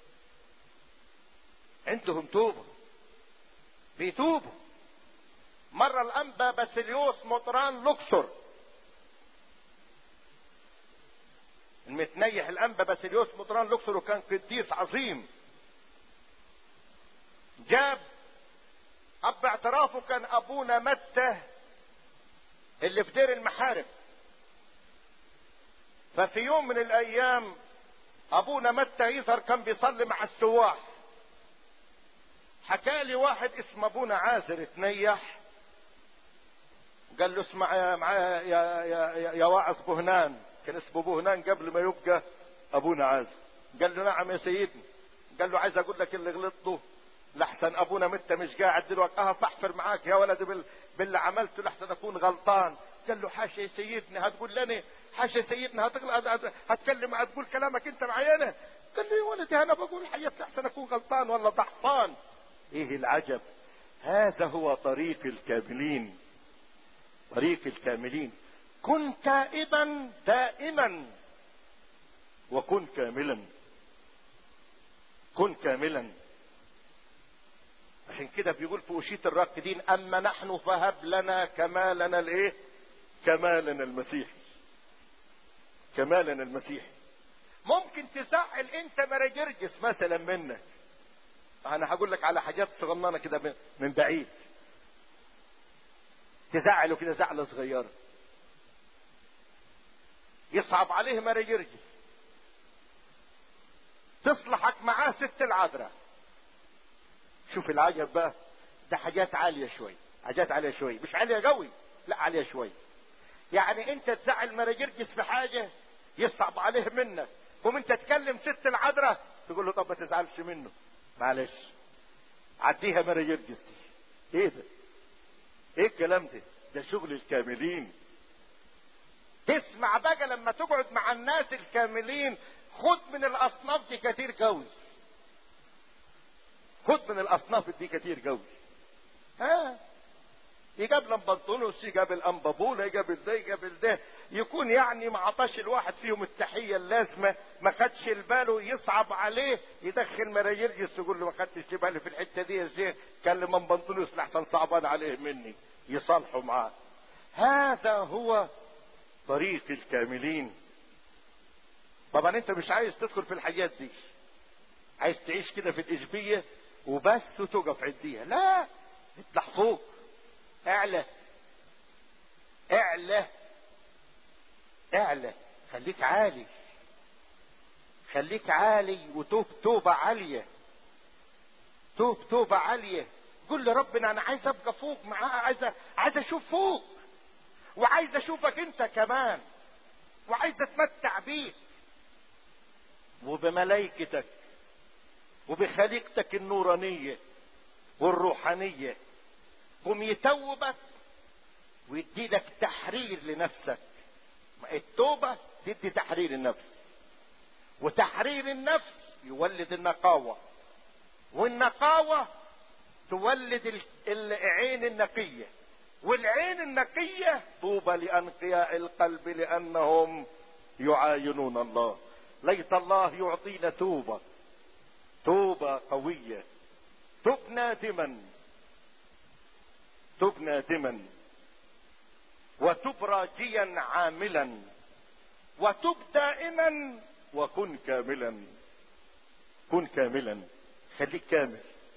عندهم توبة بيتوبوا مرة الأنبا باسيليوس مطران لوكسور المتنيح الأنبا باسيليوس مطران لوكسور وكان قديس عظيم جاب أب اعترافه كان أبونا متى اللي في دير المحارب ففي يوم من الأيام أبونا متى يظهر كان بيصلي مع السواح حكى لي واحد اسمه ابونا عازر تنيح قال له اسمع يا مع يا يا يا, يا واعظ بهنان كان اسمه بهنان قبل ما يبقى ابونا عازر قال له نعم يا سيدنا قال له عايز اقول لك اللي غلطته لحسن ابونا متى مش قاعد دلوقتي اه فاحفر معاك يا ولد بال... باللي عملته لحسن اكون غلطان قال له حاشا يا سيدنا هتقول لنا حاشا يا سيدنا هتغلط هتكلم هتقول كلامك انت معايا قال له يا ولدي انا بقول حياتي لحسن اكون غلطان ولا ضعفان ايه العجب هذا هو طريق الكاملين طريق الكاملين كن تائبا دائما وكن كاملا كن كاملا عشان كده بيقول في أشية الراقدين أما نحن فهب لنا كمالنا الإيه؟ كمالنا المسيحي كمالنا المسيحي ممكن تزعل أنت مراجرجس مثلا منك انا هقول لك على حاجات صغننه كده من بعيد تزعله كده زعله صغيره يصعب عليه مريرجي تصلحك معاه ست العذراء شوف العجب بقى ده حاجات عاليه شوي حاجات عاليه شوي مش عاليه قوي لا عاليه شوي يعني انت تزعل مريرجس في حاجه يصعب عليه منك قوم انت تكلم ست العذراء تقول له طب ما تزعلش منه معلش عديها مرة يرجس دي ايه ده ايه الكلام ده ده شغل الكاملين تسمع بقى لما تقعد مع الناس الكاملين خد من الاصناف دي كتير قوي خد من الاصناف دي كتير قوي ها يقابل بنطونوس يقابل انبابولا يقابل ده يقابل ده يكون يعني ما عطاش الواحد فيهم التحيه اللازمه ما خدش الباله يصعب عليه يدخل مراجرجس يقول له ما خدتش بالي في الحته دي يا شيخ كلم من بنطونوس لحسن صعبان عليه مني يصالحوا معاه هذا هو طريق الكاملين طبعا انت مش عايز تدخل في الحاجات دي عايز تعيش كده في الاشبيه وبس وتقف عنديها لا اطلع فوق اعلى اعلى اعلى خليك عالي خليك عالي وتوب توبة عالية توب توبة عالية قول لربنا انا عايز ابقى فوق معاه عايز عايز اشوف فوق وعايز اشوفك انت كمان وعايز اتمتع بيك وبملائكتك وبخليقتك النورانية والروحانية قم يتوبك ويدي لك تحرير لنفسك التوبة تدي تحرير النفس وتحرير النفس يولد النقاوة والنقاوة تولد العين النقية والعين النقية طوبى لأنقياء القلب لأنهم يعاينون الله ليت الله يعطينا توبة توبة قوية تب نادما تب نادما وتب راجيا عاملا وتب دائما وكن كاملا كن كاملا خليك كامل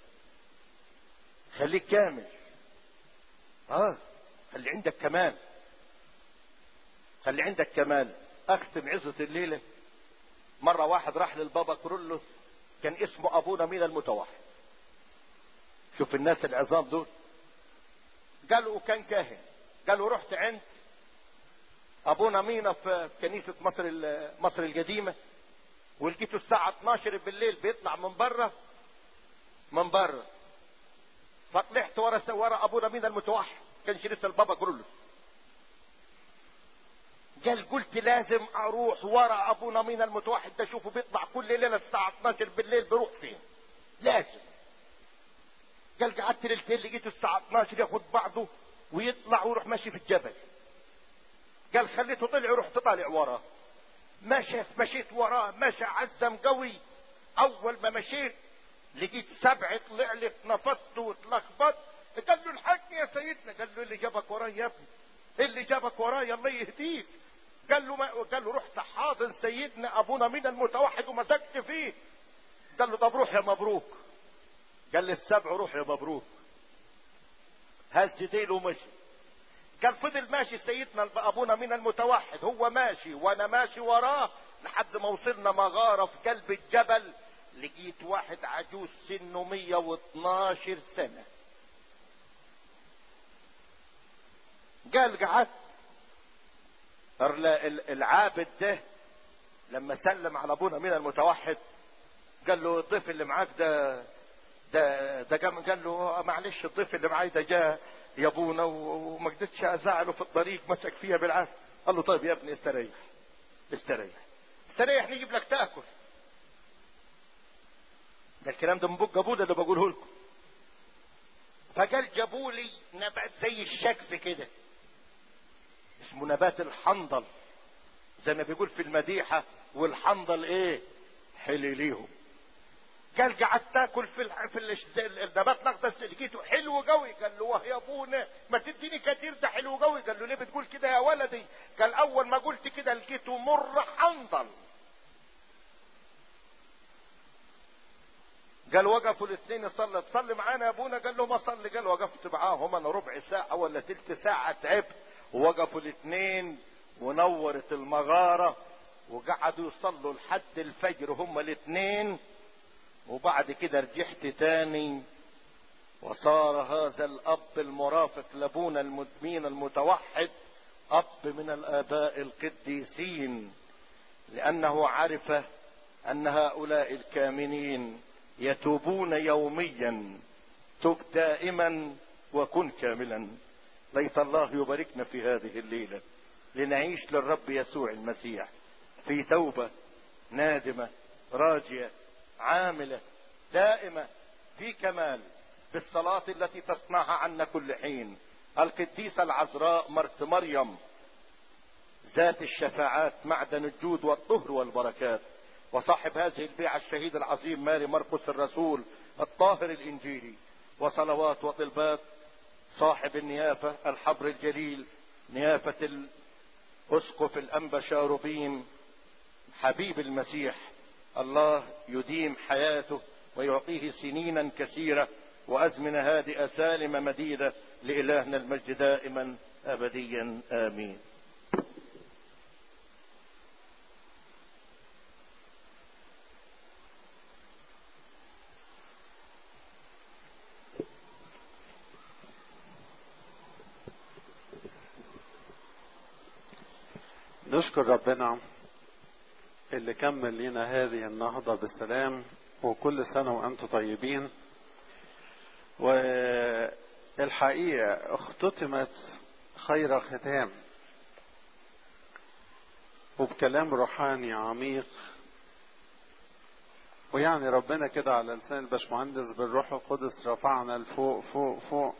خليك كامل اه خلي عندك كمال خلي عندك كمال اختم عزة الليلة مرة واحد راح للبابا كرولوس كان اسمه ابونا مين المتوحد شوف الناس العظام دول قالوا كان كاهن قالوا رحت عند ابونا مينا في كنيسة مصر مصر القديمة ولقيته الساعة 12 بالليل بيطلع من بره من بره فطلعت ورا ورا ابونا مينا المتوحد كانش لسه البابا كرولوس قال قلت لازم اروح ورا ابونا مينا المتوحد ده اشوفه بيطلع كل ليله الساعه 12 بالليل بيروح فين لازم قال قعدت ليلتين لقيته الساعه 12 ياخد بعضه ويطلع ويروح ماشي في الجبل قال خليته طلع رحت طالع وراه مشى مشيت وراه مشى عزم قوي اول ما مشيت لقيت سبع طلع لي اتنفضت واتلخبطت قال له الحقني يا سيدنا قال له اللي جابك ورايا يا ابني اللي جابك ورايا الله يهديك قال له ما قال له رحت حاضن سيدنا ابونا من المتوحد ومسكت فيه قال له طب روح يا مبروك قال لي السبع روح يا مبروك هز ديله ومشي قال فضل ماشي سيدنا ابونا من المتوحد هو ماشي وانا ماشي وراه لحد ما وصلنا مغارة في قلب الجبل لقيت واحد عجوز سنه 112 سنة قال قعدت العابد ده لما سلم على ابونا من المتوحد قال له الضيف اللي معاك ده ده ده جا قال له معلش الضيف اللي معاي ده جاء يا ابونا وما قدرتش ازعله في الطريق مسك فيها بالعافيه قال له طيب يا ابني استريح استريح استريح نجيب لك تاكل ده الكلام ده من بوك ابونا اللي بقوله لكم فقال جابوا لي نبات زي الشكف كده اسمه نبات الحنظل زي ما بيقول في المديحة والحنظل ايه حلي ليهم قال قعدت تاكل في الح... في ال... النبات الاخضر لقيته حلو قوي قال له واه يا ابونا ما تديني كتير ده حلو قوي قال له ليه بتقول كده يا ولدي قال اول ما قلت كده لقيته مر حنظل قال وقفوا الاثنين يصلي تصلي معانا يا ابونا قال له ما صلي قال وقفت معاهم انا ربع ساعه ولا تلت ساعه تعبت ووقفوا الاثنين ونورت المغاره وقعدوا يصلوا لحد الفجر هما الاثنين وبعد كده رجعت تاني وصار هذا الاب المرافق لابونا المدمين المتوحد اب من الاباء القديسين لانه عرف ان هؤلاء الكامنين يتوبون يوميا تب دائما وكن كاملا ليت الله يباركنا في هذه الليله لنعيش للرب يسوع المسيح في توبه نادمه راجيه عامله دائمه في كمال بالصلاه التي تصنعها عنا كل حين القديسه العذراء مرت مريم ذات الشفاعات معدن الجود والطهر والبركات وصاحب هذه البيعة الشهيد العظيم ماري مرقس الرسول الطاهر الإنجيلي وصلوات وطلبات صاحب النيافة الحبر الجليل نيافة الأسقف الأنبا شاروبيم حبيب المسيح الله يديم حياته ويعطيه سنينا كثيرة وأزمنة هادئة سالمة مديدة لإلهنا المجد دائما أبديا آمين نشكر ربنا اللي كمل لنا هذه النهضة بالسلام وكل سنة وأنتم طيبين والحقيقة اختتمت خير ختام وبكلام روحاني عميق ويعني ربنا كده على لسان الباشمهندس بالروح القدس رفعنا لفوق فوق فوق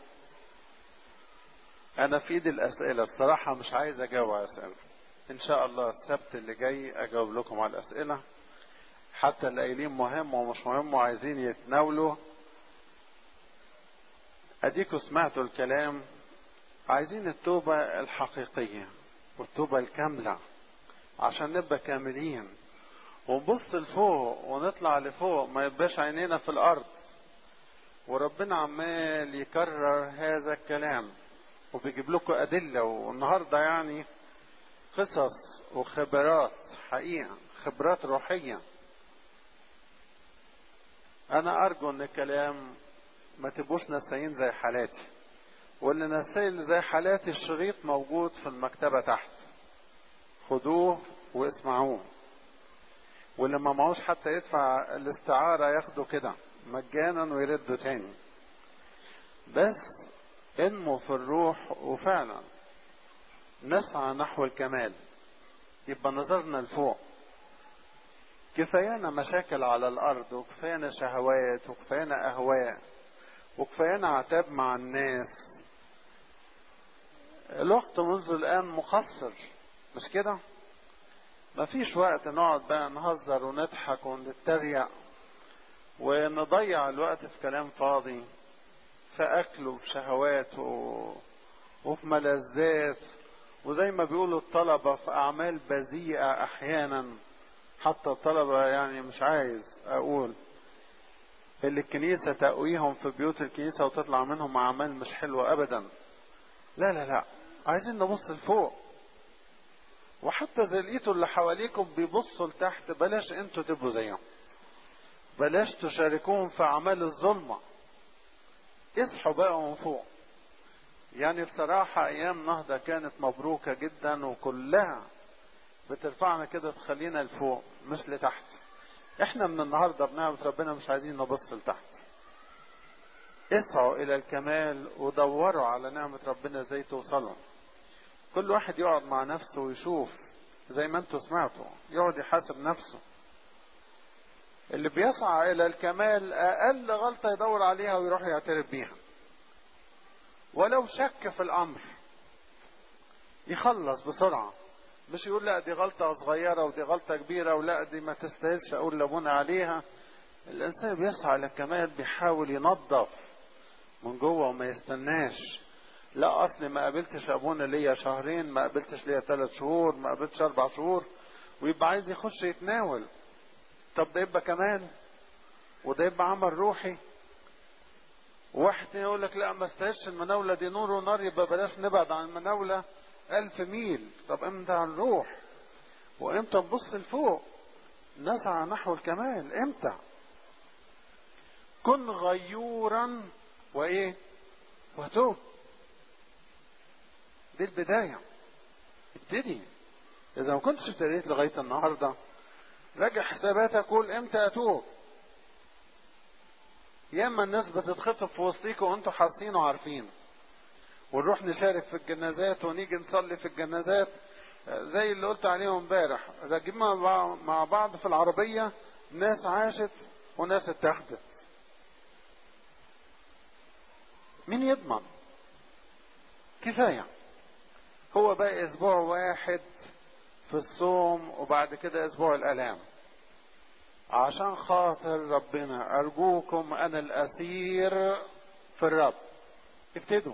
انا في ايدي الاسئله الصراحه مش عايز اجاوب على اسئله ان شاء الله السبت اللي جاي اجاوب لكم على الاسئله حتى اللي قايلين مهم ومش مهم وعايزين يتناولوا اديكوا سمعتوا الكلام عايزين التوبه الحقيقيه والتوبه الكامله عشان نبقى كاملين ونبص لفوق ونطلع لفوق ما يبقاش عينينا في الارض وربنا عمال يكرر هذا الكلام وبيجيب لكم ادله والنهارده يعني قصص وخبرات حقيقه خبرات روحيه انا ارجو ان الكلام ما تبقوش نسايين زي حالاتي واللي نساين زي حالاتي الشريط موجود في المكتبه تحت خدوه واسمعوه واللي ما معهوش حتى يدفع الاستعارة ياخده كده مجانا ويرده تاني بس انمو في الروح وفعلا نسعى نحو الكمال يبقى نظرنا لفوق كفايانا مشاكل على الارض وكفايانا شهوات وكفايانا اهواء وكفايانا عتاب مع الناس الوقت منذ الان مقصر مش كده مفيش وقت نقعد بقى نهزر ونضحك ونتريق ونضيع الوقت في كلام فاضي في اكل وفي شهوات و... وفي ملذات وزي ما بيقولوا الطلبة في اعمال بذيئة احيانا حتى الطلبة يعني مش عايز اقول اللي الكنيسة تقويهم في بيوت الكنيسة وتطلع منهم اعمال مش حلوة ابدا لا لا لا عايزين نبص لفوق وحتى زي لقيتوا اللي حواليكم بيبصوا لتحت بلاش انتوا تبقوا زيهم بلاش تشاركوهم في اعمال الظلمة اصحوا بقى من فوق يعني بصراحة ايام نهضة كانت مبروكة جدا وكلها بترفعنا كده تخلينا لفوق مش لتحت احنا من النهاردة بنعمة ربنا مش عايزين نبص لتحت اسعوا الى الكمال ودوروا على نعمة ربنا ازاي توصلوا كل واحد يقعد مع نفسه ويشوف زي ما انتوا سمعتوا يقعد يحاسب نفسه اللي بيسعى الى الكمال اقل غلطة يدور عليها ويروح يعترف بيها ولو شك في الامر يخلص بسرعة مش يقول لا دي غلطة صغيرة ودي غلطة كبيرة ولا دي ما تستاهلش اقول لابونا عليها الانسان بيسعى للكمال بيحاول ينظف من جوه وما يستناش لا اصل ما قابلتش ابونا ليا شهرين ما قابلتش ليا ثلاث شهور ما قابلتش اربع شهور ويبقى عايز يخش يتناول طب ده يبقى كمان وده يبقى عمل روحي واحد يقول لك لا ما استاهلش المناولة دي نور ونار يبقى بلاش نبعد عن المناولة ألف ميل طب امتى هنروح وامتى نبص لفوق نسعى نحو الكمال امتى كن غيورا وايه وتوب دي البداية ابتدي اذا ما كنتش ابتديت لغاية النهاردة راجع حساباتك قول امتى اتوب ياما الناس بتتخطف في وسطيكوا وانتوا حاسين وعارفين ونروح نشارك في الجنازات ونيجي نصلي في الجنازات زي اللي قلت عليهم امبارح راجعين مع بعض في العربية ناس عاشت وناس اتخذت مين يضمن كفاية هو بقى اسبوع واحد في الصوم وبعد كده اسبوع الالام عشان خاطر ربنا ارجوكم انا الاسير في الرب ابتدوا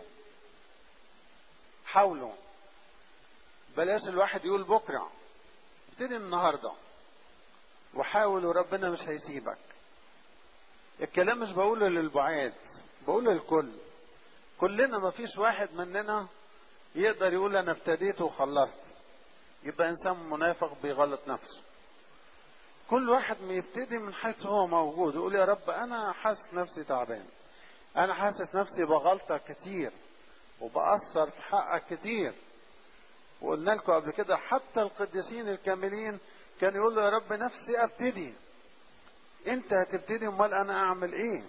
حاولوا بلاش الواحد يقول بكره ابتدي النهارده وحاول وربنا مش هيسيبك الكلام مش بقوله للبعاد بقوله للكل كلنا ما فيش واحد مننا يقدر يقول انا ابتديت وخلصت يبقى انسان منافق بيغلط نفسه كل واحد ما يبتدي من حيث هو موجود يقول يا رب انا حاسس نفسي تعبان انا حاسس نفسي بغلطة كتير وبأثر في حقك كتير وقلنا لكم قبل كده حتى القديسين الكاملين كان يقول له يا رب نفسي ابتدي انت هتبتدي امال انا اعمل ايه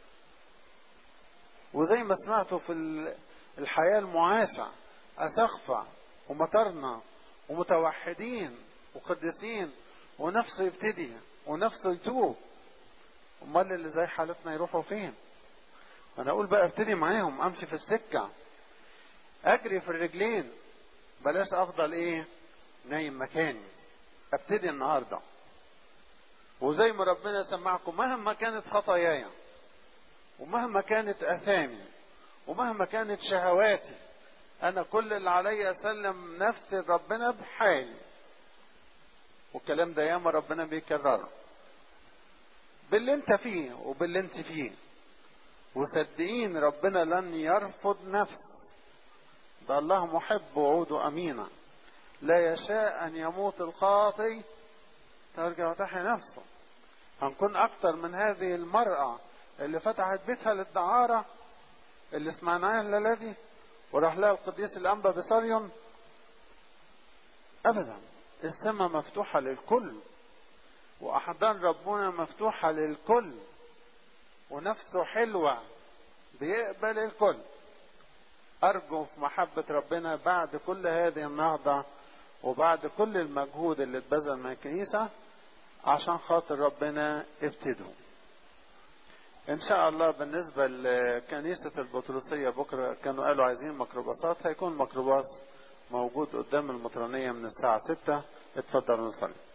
وزي ما سمعتوا في الحياة المعاشة أسخفة ومطرنا ومتوحدين وقديسين ونفسه يبتدي ونفسه يتوب امال اللي زي حالتنا يروحوا فين انا اقول بقى ابتدي معاهم امشي في السكة اجري في الرجلين بلاش افضل ايه نايم مكاني ابتدي النهارده وزي ما ربنا سمعكم مهما كانت خطاياي ومهما كانت اثامي ومهما كانت شهواتي انا كل اللي عليا اسلم نفسي لربنا بحالي والكلام ده ياما ربنا بيكرره باللي انت فيه وباللي انت فيه وصدقين ربنا لن يرفض نفس ده الله محب وعوده امينة لا يشاء ان يموت الخاطي ترجع وتحيا نفسه هنكون اكتر من هذه المرأة اللي فتحت بيتها للدعارة اللي سمعناها الليلة دي وراح لها القديس الانبا بصريون ابدا السماء مفتوحة للكل وأحضان ربنا مفتوحة للكل ونفسه حلوة بيقبل الكل أرجو في محبة ربنا بعد كل هذه النهضة وبعد كل المجهود اللي اتبذل من الكنيسة عشان خاطر ربنا ابتدوا ان شاء الله بالنسبة لكنيسة البطرسية بكرة كانوا قالوا عايزين ميكروباصات هيكون ميكروباص موجود قدام المطرانية من الساعة ستة اتفضلوا نصلي